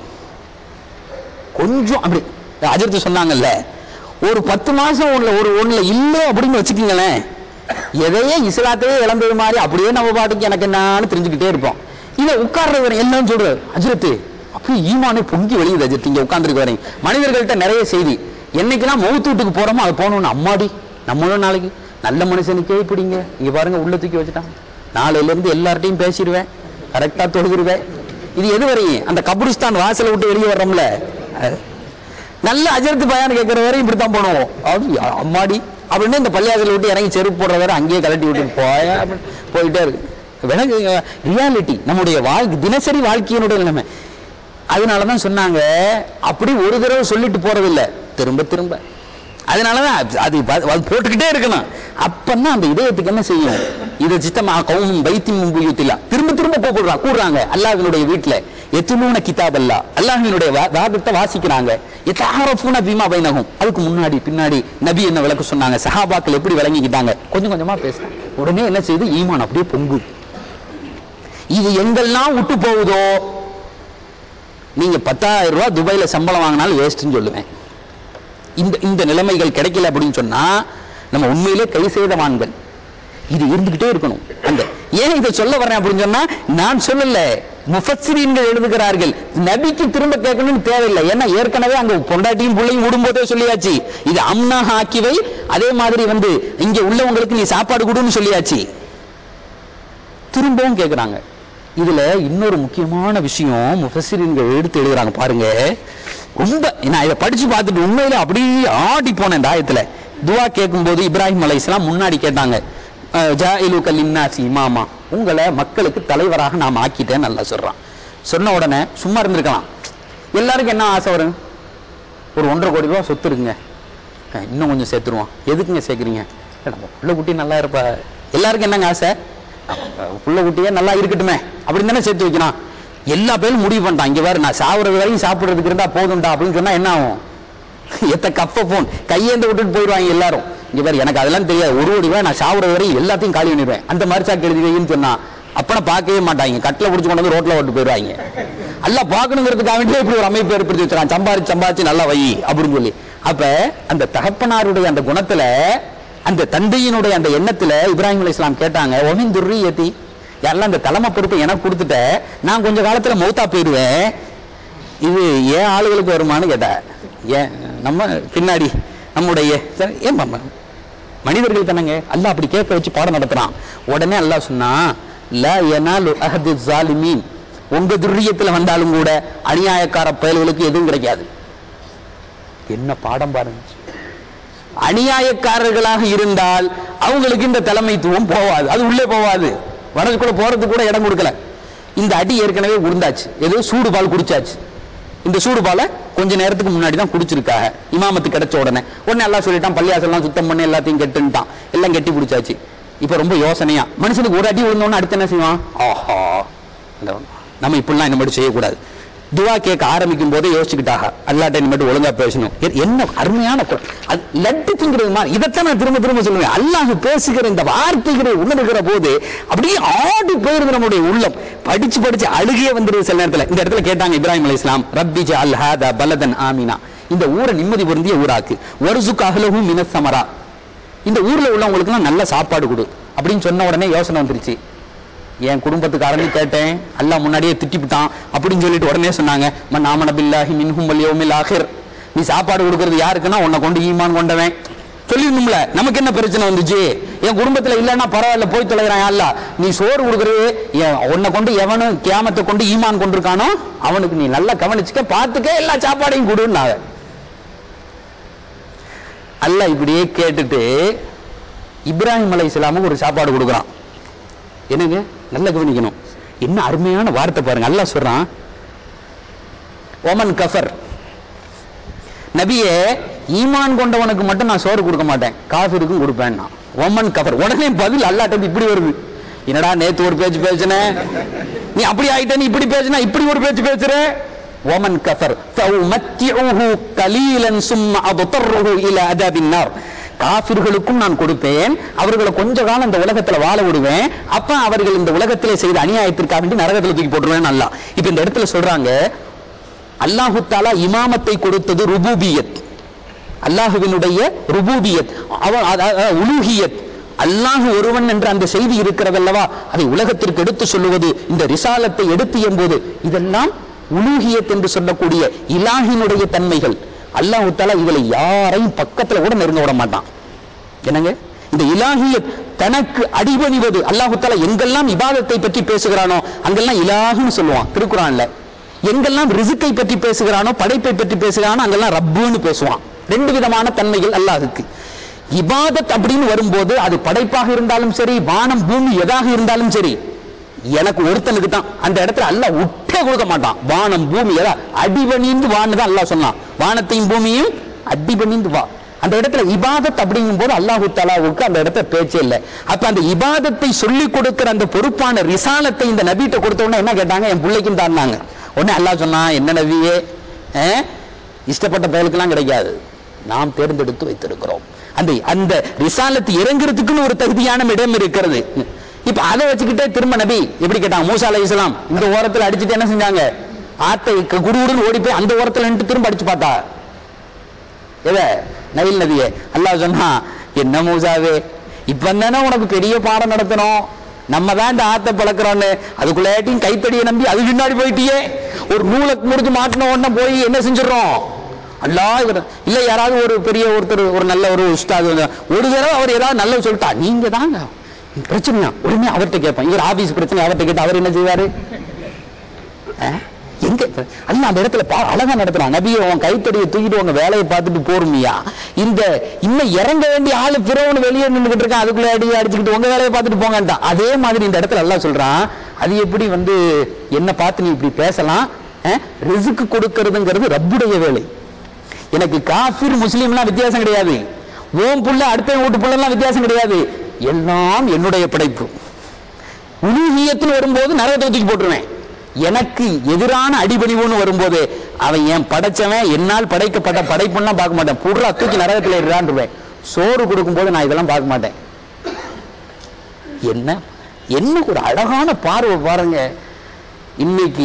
கொஞ்சம் அப்படி அஜர்த்து சொன்னாங்கல்ல ஒரு பத்து மாசம் ஒண்ணுல ஒரு ஒண்ணுல இல்லை அப்படின்னு வச்சுக்கோங்களேன் எதையே இஸ்லாத்தையே இழந்தது மாதிரி அப்படியே நம்ம பாட்டுக்கு எனக்கு என்னான்னு தெரிஞ்சுக்கிட்டே இருப்போம் இதை உட்கார்றவர் எல்லாம் சொல்றாரு அஜரத்து அப்படியே ஈமானே பொங்கி வெளியுது அஜரத் இங்க உட்கார்ந்துருக்கு வரீங்க மனிதர்கள்ட்ட நிறைய செய்தி என்னைக்கெல்லாம் மௌத்து வீட்டுக்கு போறோமோ அது போகணும்னு அம்மாடி நம்மளும் நாளைக்கு நல்ல மனுஷனுக்கே இப்படிங்க இங்க பாருங்க உள்ள தூக்கி வச்சுட்டான் நாளையில இருந்து எல்லார்ட்டையும் பேசிடுவேன் கரெக்டா தொழுதுருவேன் இது எது வரையும் அந்த கபுரிஸ்தான் வாசலை விட்டு வெளியே வர்றோம்ல அஹ், நல்ல அஜரத்து பயான் கேட்கிற வரையும் இப்படித்தான் பண்ணுவோம் அப்படி, அம்மாடி அப்படின்னு இந்த பள்ளியாசலை விட்டு இறங்கி செருப்பு போடுற வரை அங்கேயே கலட்டி விட்டு போய அப்படின்னு போயிட்டே இருக்கு விலங்கு ரியாலிட்டி நம்முடைய வாழ்க்கை தினசரி வாழ்க்கையினுடைய நிலைமை அதனால தான் சொன்னாங்க அப்படி ஒரு தடவை சொல்லிட்டு போறதில்ல திரும்ப திரும்ப அதனால தான் அது ப- அது போட்டுக்கிட்டே இருக்கணும் அப்பந்தான் அந்த இதயத்துக்கு என்ன செய்யும் இதை சித்தமா கவுமும் வைத்தியம் மும்புயுத்திலா திரும்ப திரும்ப கூப்பிடுறான் கூடுறாங்க அல்லாஹ்வினுடைய வீட்டுல எத்துலூன கிதாப் அல்லா அல்லாஹ்வினுடைய வா- வாதத்தை வாசிக்கிறாங்க எத்தாரஃபூன பீமா பைனகும் அதுக்கு முன்னாடி பின்னாடி நபி என்ன விளக்க சொன்னாங்க சஹாபாக்கள் எப்படி விளங்கிக்கிட்டாங்க கொஞ்சம் கொஞ்சமா பேசுறாங்க உடனே என்ன செய்யுது ஈமான் அப்படியே பொங்குது இது எங்கெல்லாம் விட்டு போகுதோ நீங்க பத்தாயிரம் ரூபாய் துபாயில சம்பளம் வாங்கினாலும் வேஸ்ட்னு சொல்லுவேன் இந்த இந்த நிலைமைகள் கிடைக்கல அப்படின்னு சொன்னா நம்ம உண்மையிலே கை செய்தவான்கள் இது இருந்துகிட்டே இருக்கணும் அந்த ஏன் இதை சொல்ல வரேன் அப்படின்னு சொன்னா நான் சொல்லல முஃபஸ்ஸிரீன்கள் எழுதுகிறார்கள் நபிக்கு திரும்ப கேட்கணும்னு தேவையில்லை ஏன்னா ஏற்கனவே அங்க பொண்டாட்டியும் பிள்ளையும் விடும்போதே சொல்லியாச்சு இது அம்னாக ஆக்கிவை அதே மாதிரி வந்து இங்க உள்ளவங்களுக்கு நீ சாப்பாடு கொடுன்னு சொல்லியாச்சு திரும்பவும் கேட்குறாங்க இதுல இன்னொரு முக்கியமான விஷயம் முஃபஸ்ஸிரீன்கள் எடுத்து எழுதுறாங்க பாருங்க ரொம்ப நான் இதை படிச்சு பார்த்துட்டு உண்மையில அப்படியே ஆடி போனேன் இந்த ஆயத்துல துவா கேட்கும்போது இப்ராஹிம் அலைஹிஸ்ஸலாம் முன்னாடி கேட்டாங்க ஜாயிலு கல்லின்னாசி இமாமா உங்களை மக்களுக்கு தலைவராக நாம் ஆக்கிட்டேன் நல்லா சொல்றான் சொன்ன உடனே சும்மா இருந்திருக்கலாம் எல்லாருக்கும் என்ன ஆசை வரும் ஒரு ஒன்றரை கோடி ரூபா சொத்து இருக்குங்க அஹ் இன்னும் கொஞ்சம் சேர்த்துருவோம் எதுக்குங்க சேர்க்குறீங்க இல்ல, நம்ம புள்ள குட்டி நல்லா இருப்பா எல்லாருக்கும் என்னங்க ஆசை அஹ் புள்ள குட்டியே நல்லா இருக்கட்டுமே அப்படின்னு தானே சேர்த்து வைக்கிறான் எல்லா பேரும் முடிவு பண்ணிட்டான் இங்க வேறு நான் சாப்பிட்றது வரையும் சாப்பிட்றதுக்கு இருந்தா போதும்டா அப்படின்னு சொன்னா என்ன ஆகும் எத்த கப்ப போன் கையேந்து விட்டுட்டு போயிடுவாங்க எல்லாரும் இங்க பாரு எனக்கு அதெல்லாம் தெரியாது ஒரு கோடி ரூபாய் நான் சாப்பிட்றது வரையும் எல்லாத்தையும் காலி பண்ணிடுவேன் அந்த மாதிரி சாக்கு எழுதி வைன்னு சொன்னா அப்பனை பார்க்கவே மாட்டாங்க கட்டில பிடிச்சி கொண்டு வந்து ரோட்ல ஓட்டு போயிடுவாங்க எல்லாம் பார்க்கணுங்கிறதுக்காக வேண்டியே இப்படி ஒரு அமைப்பு ஏற்படுத்தி வச்சிருக்கான் சம்பாரிச்சு சம்பாரிச்சு நல்லா வை அப்படின்னு சொல்லி அப்ப அந்த தகப்பனாருடைய அந்த குணத்துல அந்த தந்தையினுடைய அந்த எண்ணத்துல இப்ராஹிம் அலி இஸ்லாம் கேட்டாங்க ஒமின் துர்ரியதி யாரெல்லாம் அந்த தலைமை பொறுப்பை எனக்கு கொடுத்துட்ட நான் கொஞ்ச காலத்துல மௌத்தா போயிடுவேன் இது ஏன் ஆளுகளுக்கு வருமானு கேட்டா ஏன் நம்ம பின்னாடி நம்முடைய சரி, ஏன் மாமா? மனிதர்கள் தானங்க அல்லாஹ் அப்படி கேட்க வச்சு பாடம் நடத்துறான் உடனே அல்லாஹ் சொன்னா லா யனாலு அஹது ஜாலிமீன் உங்க துர்ரியத்துல வந்தாலும் கூட அநியாயக்கார பயல்களுக்கு எதுவும் கிடைக்காது என்ன பாடம் பாருங்க அநியாயக்காரர்களாக இருந்தால் அவங்களுக்கு இந்த தலைமைத்துவம் போவாது அது உள்ளே போவாது வடக்குள்ள போறதுக்கு கூட இடம் கொடுக்கல இந்த அடி ஏற்கனவே உருந்தாச்சு ஏதோ சூடு பால் குடிச்சாச்சு இந்த சூடு பாலை கொஞ்ச நேரத்துக்கு முன்னாடி தான் குடிச்சிருக்காங்க இமாமத்து கிடைச்ச உடனே உடனே எல்லாம் சொல்லிட்டான் பள்ளியாசல்லாம் சுத்தம் பண்ணி எல்லாத்தையும் கெட்டுன்ட்டான் எல்லாம் கெட்டி பிடிச்சாச்சு இப்ப ரொம்ப யோசனையா மனுஷனுக்கு ஒரு அடி விழுந்தோன்னு அடுத்து என்ன செய்வான் ஆஹா இந்த நம்ம இப்படிலாம் இந்த மாதிரி செய்யக்கூடாது துவா கேட்க ஆரம்பிக்கும் போதே யோசிச்சுக்கிட்டாக அல்லாட்ட இனிமேட்டு ஒழுங்கா பேசணும் எ- என்ன அருமையான குரல். அது லட்டு திங்கிறது மாதிரி இதைத்தான் நான் திரும்ப திரும்ப சொல்லுவேன் அல்லாஹ் பேசுகிற இந்த வார்த்தைகளை உணர்கிற போது அப்படியே ஆடி போயிருது நம்முடைய உள்ளம் படிச்சு படிச்சு அழுகியே வந்துருது சில நேரத்துல இந்த இடத்துல கேட்டாங்க இப்ராஹிம் அலி இஸ்லாம் ரப்பி அல் ஹாதா பலதன் ஆமினா இந்த ஊரை நிம்மதி பொருந்திய ஊராக்கு ஒருசுக்கு அகலகும் மினசமரா இந்த ஊர்ல உள்ளவங்களுக்குலாம் நல்ல சாப்பாடு கொடு அப்படின்னு சொன்ன உடனே யோசனை வந்துருச்சு என் குடும்பத்துக்காரன்னு கேட்டேன் அல்லாஹ் முன்னாடியே திட்டிவிட்டான் அப்படின்னு சொல்லிட்டு உடனே சொன்னாங்க மன் ஆமன பில்லாஹி மின்ஹும் வல் யௌமில் ஆஹிர் நீ சாப்பாடு கொடுக்கறது யாருக்குன்னா உன்னை கொண்டு ஈமான் கொண்டவன் சொல்லிடணும்ல நமக்கு என்ன பிரச்சனை வந்துச்சு என் குடும்பத்துல இல்லைன்னா பரவாயில்ல போய் தொலைகிறான் அல்ல நீ சோறு கொடுக்கறது என் உன்னை கொண்டு எவனும் கியாமத்தை கொண்டு ஈமான் கொண்டிருக்கானோ அவனுக்கு நீ நல்லா கவனிச்சுக்க பார்த்துக்க எல்லா சாப்பாடையும் கொடுன்னாங்க அல்லாஹ் இப்படியே கேட்டுட்டு இப்ராஹிம் அலை இஸ்லாமுக்கு ஒரு சாப்பாடு கொடுக்குறான் என்னங்க நல்லா கவனிக்கணும் என்ன அருமையான வார்த்தை பாருங்க அல்லாஹ் சொல்றான் ஒமன் கஃபர் நபியே ஈமான் கொண்டவனுக்கு மட்டும் நான் சோறு கொடுக்க மாட்டேன் காஃபிருக்கும் கொடுப்பேன் நான் ஒமன் கஃபர் உடனே பதில் அல்லாட்ட இப்படி வருது என்னடா நேத்து ஒரு பேச்சு பேசுன நீ அப்படி ஆயிட்ட நீ இப்படி பேசுனா இப்படி ஒரு பேச்சு பேசுற ஒமன் கஃபர் ஃபஉமத்திஉஹு கலீலன் சும்ம அபதர்ருஹு இலா அதாபின் நார் காபிர்களுக்கும் நான் கொடுப்பேன் அவர்களை கொஞ்ச காலம் இந்த உலகத்துல வாழ விடுவேன் அப்ப அவர்கள் இந்த உலகத்திலே செய்த அநியாயத்திற்காக வேண்டி நரகத்துல தூக்கி போட்டுருவேன் நல்லா இப்ப இந்த இடத்துல சொல்றாங்க அல்லாஹு தாலா இமாமத்தை கொடுத்தது ருபூபியத் அல்லாஹுவினுடைய ருபூபியத் அவன் அத- அத- உலூஹியத் அல்லாஹ் ஒருவன் என்ற அந்த செய்தி இருக்கிறதல்லவா அதை உலகத்திற்கு எடுத்து சொல்லுவது இந்த ரிசாலத்தை எடுத்து எம்போது இதெல்லாம் உலூஹியத் என்று சொல்லக்கூடிய இலாஹினுடைய தன்மைகள் அல்லாஹு தாலா இதுல யாரையும் பக்கத்துல கூட நெருங்க விட மாட்டான் என்னங்க இந்த இலாஹியத் தனக்கு அடிபணிவது அல்லாஹு தாலா எங்கெல்லாம் இபாதத்தை பற்றி பேசுகிறானோ அங்கெல்லாம் இலாஹுன்னு சொல்லுவான் திருக்குறான்ல எங்கெல்லாம் ரிசுக்கை பற்றி பேசுகிறானோ படைப்பை பற்றி பேசுகிறானோ அங்கெல்லாம் ரப்புன்னு பேசுவான் ரெண்டு விதமான தன்மைகள் அல்லாஹுக்கு இபாதத் அப்படின்னு வரும்போது அது படைப்பாக இருந்தாலும் சரி வானம் பூமி எதாக இருந்தாலும் சரி எனக்கு ஒருத்தனுக்கு தான் அந்த இடத்துல அல்லாஹ் விட்டே கொடுக்க மாட்டான் வானம் பூமி எதா அடிபணிந்து வான்னு தான் அல்லாஹ் சொன்னான் வானத்தையும் பூமியும் அடிபணிந்து வா அந்த இடத்துல இபாதத் அப்படிங்கும் போது அல்லாஹு தலாவுக்கு அந்த இடத்துல பேச்சே இல்லை அப்ப அந்த இபாதத்தை சொல்லி கொடுக்கிற அந்த பொறுப்பான ரிசாலத்தை இந்த நபிட்ட கொடுத்த உடனே என்ன கேட்டாங்க என் பிள்ளைக்கும் தான்னாங்க உடனே அல்லாஹ் சொன்னா என்ன நபியே அஹ், இஷ்டப்பட்ட பயலுக்கெல்லாம் கிடைக்காது நாம் தேர்ந்தெடுத்து வைத்திருக்கிறோம் அந்த அந்த ரிசாலத்து இறங்குறதுக்குன்னு ஒரு தகுதியான இடம் இருக்கிறது இப்ப அதை வச்சுக்கிட்டே திரும்ப நபி எப்படி கேட்டாங்க மூசா அலை இஸ்லாம் இந்த ஓரத்துல அடிச்சுட்டு என்ன செஞ்சாங்க ஆத்தை குடுகுடுன்னு ஓடி போய் அந்த ஓரத்துல நின்று திரும்ப அடிச்சு பார்த்தா எத நவில் நபியே அல்லாஹ் சொன்னா என்ன மூசாவே இப்ப தானே உனக்கு பெரிய பாடம் நடத்தணும் நம்ம தான் இந்த ஆத்தை பழக்கிறோன்னு அதுக்குள்ளாட்டியும் கைத்தடியை நம்பி அது பின்னாடி போயிட்டியே ஒரு நூலை முடிச்சு மாட்டின உடனே போய் என்ன செஞ்சிடறோம் அல்லாஹ் இவர் இல்ல யாராவது ஒரு பெரிய ஒருத்தர் ஒரு நல்ல ஒரு உஸ்தாது வந்து, ஒரு தடவை அவர் ஏதாவது நல்லது சொல்லிட்டா நீங்க தாங்க பிரச்சனையா உடனே அவர்கிட்ட கேட்பேன் இவர் ஆபீஸ் பிரச்சனை அவர்கிட்ட கேட்டு அவர் என்ன செய்வாரு அஹ்? எங்க அல்ல அந்த இடத்துல பா அழகா நடத்துறான் நபியை உன் கைத்தடியை தூக்கிட்டு உங்க வேலையை பார்த்துட்டு போருமியா இந்த இன்னும் இறங்க வேண்டிய ஆளு பிறவனு வெளியே நின்றுகிட்டு இருக்கான் அதுக்குள்ள அடி அடிச்சுக்கிட்டு உங்க வேலையை பார்த்துட்டு போங்கன்ட்டான் அதே மாதிரி இந்த இடத்துல எல்லாம் சொல்றான் அது எப்படி வந்து என்ன பார்த்து நீ இப்படி பேசலாம் ரிசுக்கு கொடுக்கறதுங்கிறது ரப்புடைய வேலை எனக்கு காஃபிர் முஸ்லீம்லாம் வித்தியாசம் கிடையாது ஓம் புள்ள அடுத்த வீட்டு புள்ளலாம் வித்தியாசம் கிடையாது எல்லாம் என்னுடைய படைப்பு உலூகியத்தில் வரும்போது நரகத்தை தூக்கி போட்டுருவேன் எனக்கு எதிரான அடிபணிவுன்னு வரும்போது அவன் என் படைச்சவன் என்னால் படைக்கப்பட்ட படைப்புன்னா பார்க்க மாட்டேன் புடுறா தூக்கி நரகத்தில் இருறான்ருவேன் சோறு கொடுக்கும்போது நான் இதெல்லாம் பார்க்க மாட்டேன் என்ன என்ன ஒரு அழகான பார்வை பாருங்க இன்னைக்கு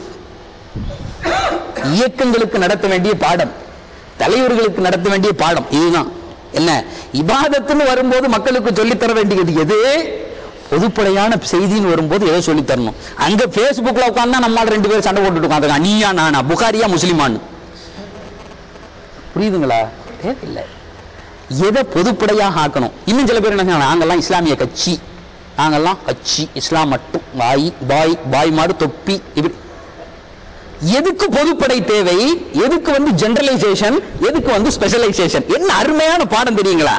இயக்கங்களுக்கு நடத்த வேண்டிய பாடம் தலைவர்களுக்கு நடத்த வேண்டிய பாடம் இதுதான் என்ன இபாதத்துன்னு வரும்போது மக்களுக்கு சொல்லித் தர வேண்டியது எது பொதுப்படையான செய்தின்னு வரும்போது எதை சொல்லித் தரணும் அங்க Facebookல உட்கார்ந்தா நம்மால் ரெண்டு பேரும் சண்டை போட்டுட்டு உட்காந்துருக்கான் நீயா நானா புகாரியா முஸ்லிமான்னு புரியுதுங்களா தேவையில்லை எதை பொதுப்படையாக ஆக்கணும் இன்னும் சில பேர் என்ன செய்வாங்க, நாங்கெல்லாம் இஸ்லாமிய கட்சி நாங்கெல்லாம் கட்சி இஸ்லாம் மட்டும் வாய் பாய் பாய் மாடு தொப்பி இப்படி எதுக்கு பொதுப்படை தேவை எதுக்கு வந்து ஜெனரலைசேஷன் எதுக்கு வந்து ஸ்பெஷலைசேஷன் என்ன அருமையான பாடம் தெரியுங்களா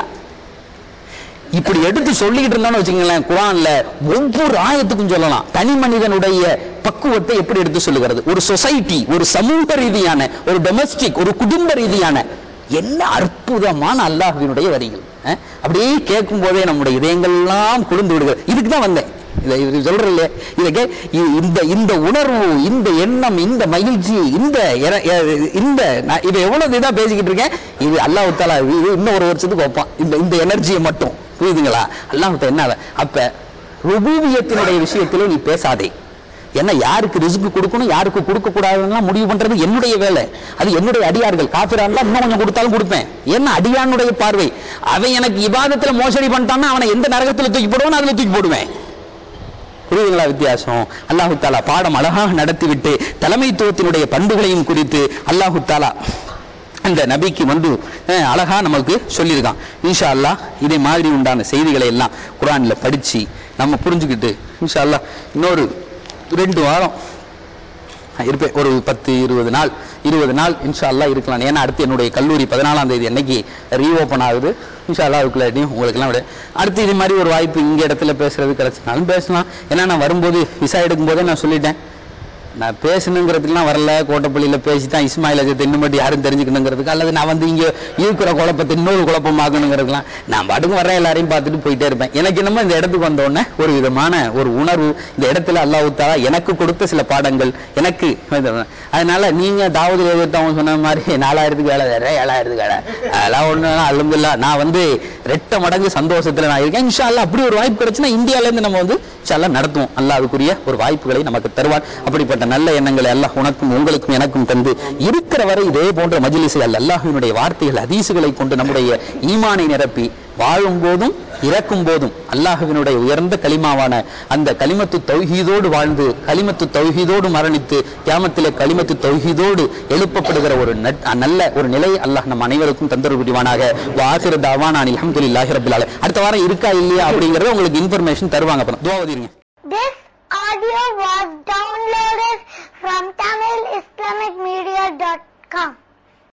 இப்படி எடுத்து சொல்லிக்கிட்டு இருந்தான்னு வச்சுங்களேன் குரான்ல ஒவ்வொரு ஆயத்துக்கும் சொல்லலாம் தனி மனிதனுடைய பக்குவத்தை எப்படி எடுத்து சொல்லுகிறது ஒரு சொசைட்டி ஒரு சமூக ரீதியான ஒரு டொமஸ்டிக் ஒரு குடும்ப ரீதியான என்ன அற்புதமான அல்லாஹ்வினுடைய வரிகள் அஹ்? அப்படியே கேட்கும் போதே நம்முடைய இதயங்கள்லாம் குளிர்ந்து விடுகிறது இதுக்கு தான் வந்தேன் இதை இது சொல்றேன் இல்லையா இதை கே இ- இந்த இந்த உணர்வு இந்த எண்ணம் இந்த மகிழ்ச்சி இந்த எர- எ- இந்த நான் இதை எவ்வளவு இதாக பேசிக்கிட்டு இருக்கேன் இது அல்லாஹ் தாலா இது இன்னும் ஒரு வருஷத்துக்கு வைப்பான் இந்த இந்த எனர்ஜியை மட்டும் புரியுதுங்களா அல்லாஹ் என்ன அவன்? அப்ப ருபூபியத்தினுடைய விஷயத்திலே நீ பேசாதே என்ன யாருக்கு ரிஸ்க் கொடுக்கணும் யாருக்கு கொடுக்க கூடாதுன்னா முடிவு பண்றது என்னுடைய வேலை அது என்னுடைய அடியார்கள் காபிரா இருந்தா இன்னும் கொஞ்சம் கொடுத்தாலும் கொடுப்பேன் என்ன அடியானுடைய பார்வை அவன் எனக்கு இபாதத்துல மோசடி பண்ணிட்டான்னா அவனை எந்த நரகத்துல தூக்கி போடுவானோ அதுல தூக்கி போடுவேன் புரியுதுங்களா வித்தியாசம் அல்லாஹு தாலா பாடம் அழகாக நடத்திவிட்டு தலைமைத்துவத்தினுடைய பண்புகளையும் குறித்து அல்லாஹு தாலா அந்த நபிக்கு வந்து அஹ், அழகா நமக்கு சொல்லியிருக்கான் இன்ஷா அல்லாஹ் இதே மாதிரி உண்டான செய்திகளை எல்லாம் குரான்ல படிச்சு நம்ம புரிஞ்சுக்கிட்டு இன்ஷா அல்லாஹ் இன்னொரு ரெண்டு வாரம் நான் இருப்பேன் ஒரு பத்து இருபது நாள் இருபது நாள் இன்ஷா அல்லாஹ் இருக்கலாம் ஏன்னா அடுத்து என்னுடைய கல்லூரி பதினாலாம் தேதி அன்னைக்கு ரீஓப்பன் ஆகுது இன்ஷா அல்லாஹ் அதுக்குள்ளாட்டியும் உங்களுக்குலாம் விட அடுத்து இது மாதிரி ஒரு வாய்ப்பு இங்கே இடத்துல பேசுறது கிடைச்சினாலும் பேசலாம் ஏன்னா நான் வரும்போது விசா எடுக்கும்போதே நான் சொல்லிட்டேன் நான் பேசணுங்கிறதுக்குலாம் வரல கோட்டப்பள்ளியில் பேசி தான் இஸ்மாயில் அஜத்தை இன்னும் மட்டும் யாரும் தெரிஞ்சுக்கணுங்கிறதுக்கு அல்லது நான் வந்து இங்கே இருக்கிற குழப்பத்தை இன்னொரு குழப்பமாக்கணுங்கிறதுக்குலாம் நான் பாட்டுக்கு வரேன் எல்லாரையும் பார்த்துட்டு போயிட்டே இருப்பேன் எனக்கு என்னமோ இந்த இடத்துக்கு வந்த உடனே ஒரு விதமான ஒரு உணர்வு இந்த இடத்துல அல்லாஹ் தாலா எனக்கு கொடுத்த சில பாடங்கள் எனக்கு இது- அதனால நீங்க தாவது அவங்க சொன்ன மாதிரி நாலாயிரத்துக்கு வேலை வேற ஏழாயிரத்துக்கு வேலை அதெல்லாம் ஒண்ணு அலும்பில்லா நான் வந்து ரெட்ட மடங்கு சந்தோஷத்துல நான் இருக்கேன் இன்ஷா அல்லாஹ் அப்படி ஒரு வாய்ப்பு கிடைச்சுன்னா இந்தியால இருந்து நம்ம வந்து இன்ஷா அல்லாஹ் நடத்துவோம் அல்லாஹ் அதுக்குரிய ஒரு வாய்ப்புகளை நமக்கு தருவான் அப்படிப்பட்ட நல்ல எண்ணங்களை அல்லாஹ் உனக்கும் உங்களுக்கும் எனக்கும் தந்து இருக்கிற வரை இதே போன்ற மஜ்லிஸுகள் அல்லாஹ்வினுடைய வார்த்தைகள் ஹதீசுகளை கொண்டு நம்முடைய ஈமானை நிரப்பி வாழும் போதும் இறக்கும் போதும் அல்லாஹ்வினுடைய உயர்ந்த கலிமாவான அந்த கலிமத்து தௌஹீதோடு வாழ்ந்து கலிமத்து தௌஹீதோடு மரணித்து கியாமத்திலே கலிமத்து தௌஹீதோடு எழுப்பப்படுகிற ஒரு நட்- நல்ல ஒரு நிலை அல்லாஹ் நம் அனைவருக்கும் தந்தரு புரிவானாக வாசிர தாவானான் அல்ஹம்துலில்லாஹி ரப்பில் ஆலமீன் அடுத்த வாரம் இருக்கா இல்லையா அப்படிங்கறத உங்களுக்கு இன்ஃபர்மேஷன் தருவாங்க அப்புறம் துவா ஓதிருங்க This audio was downloaded from TamilIslamicMedia.com.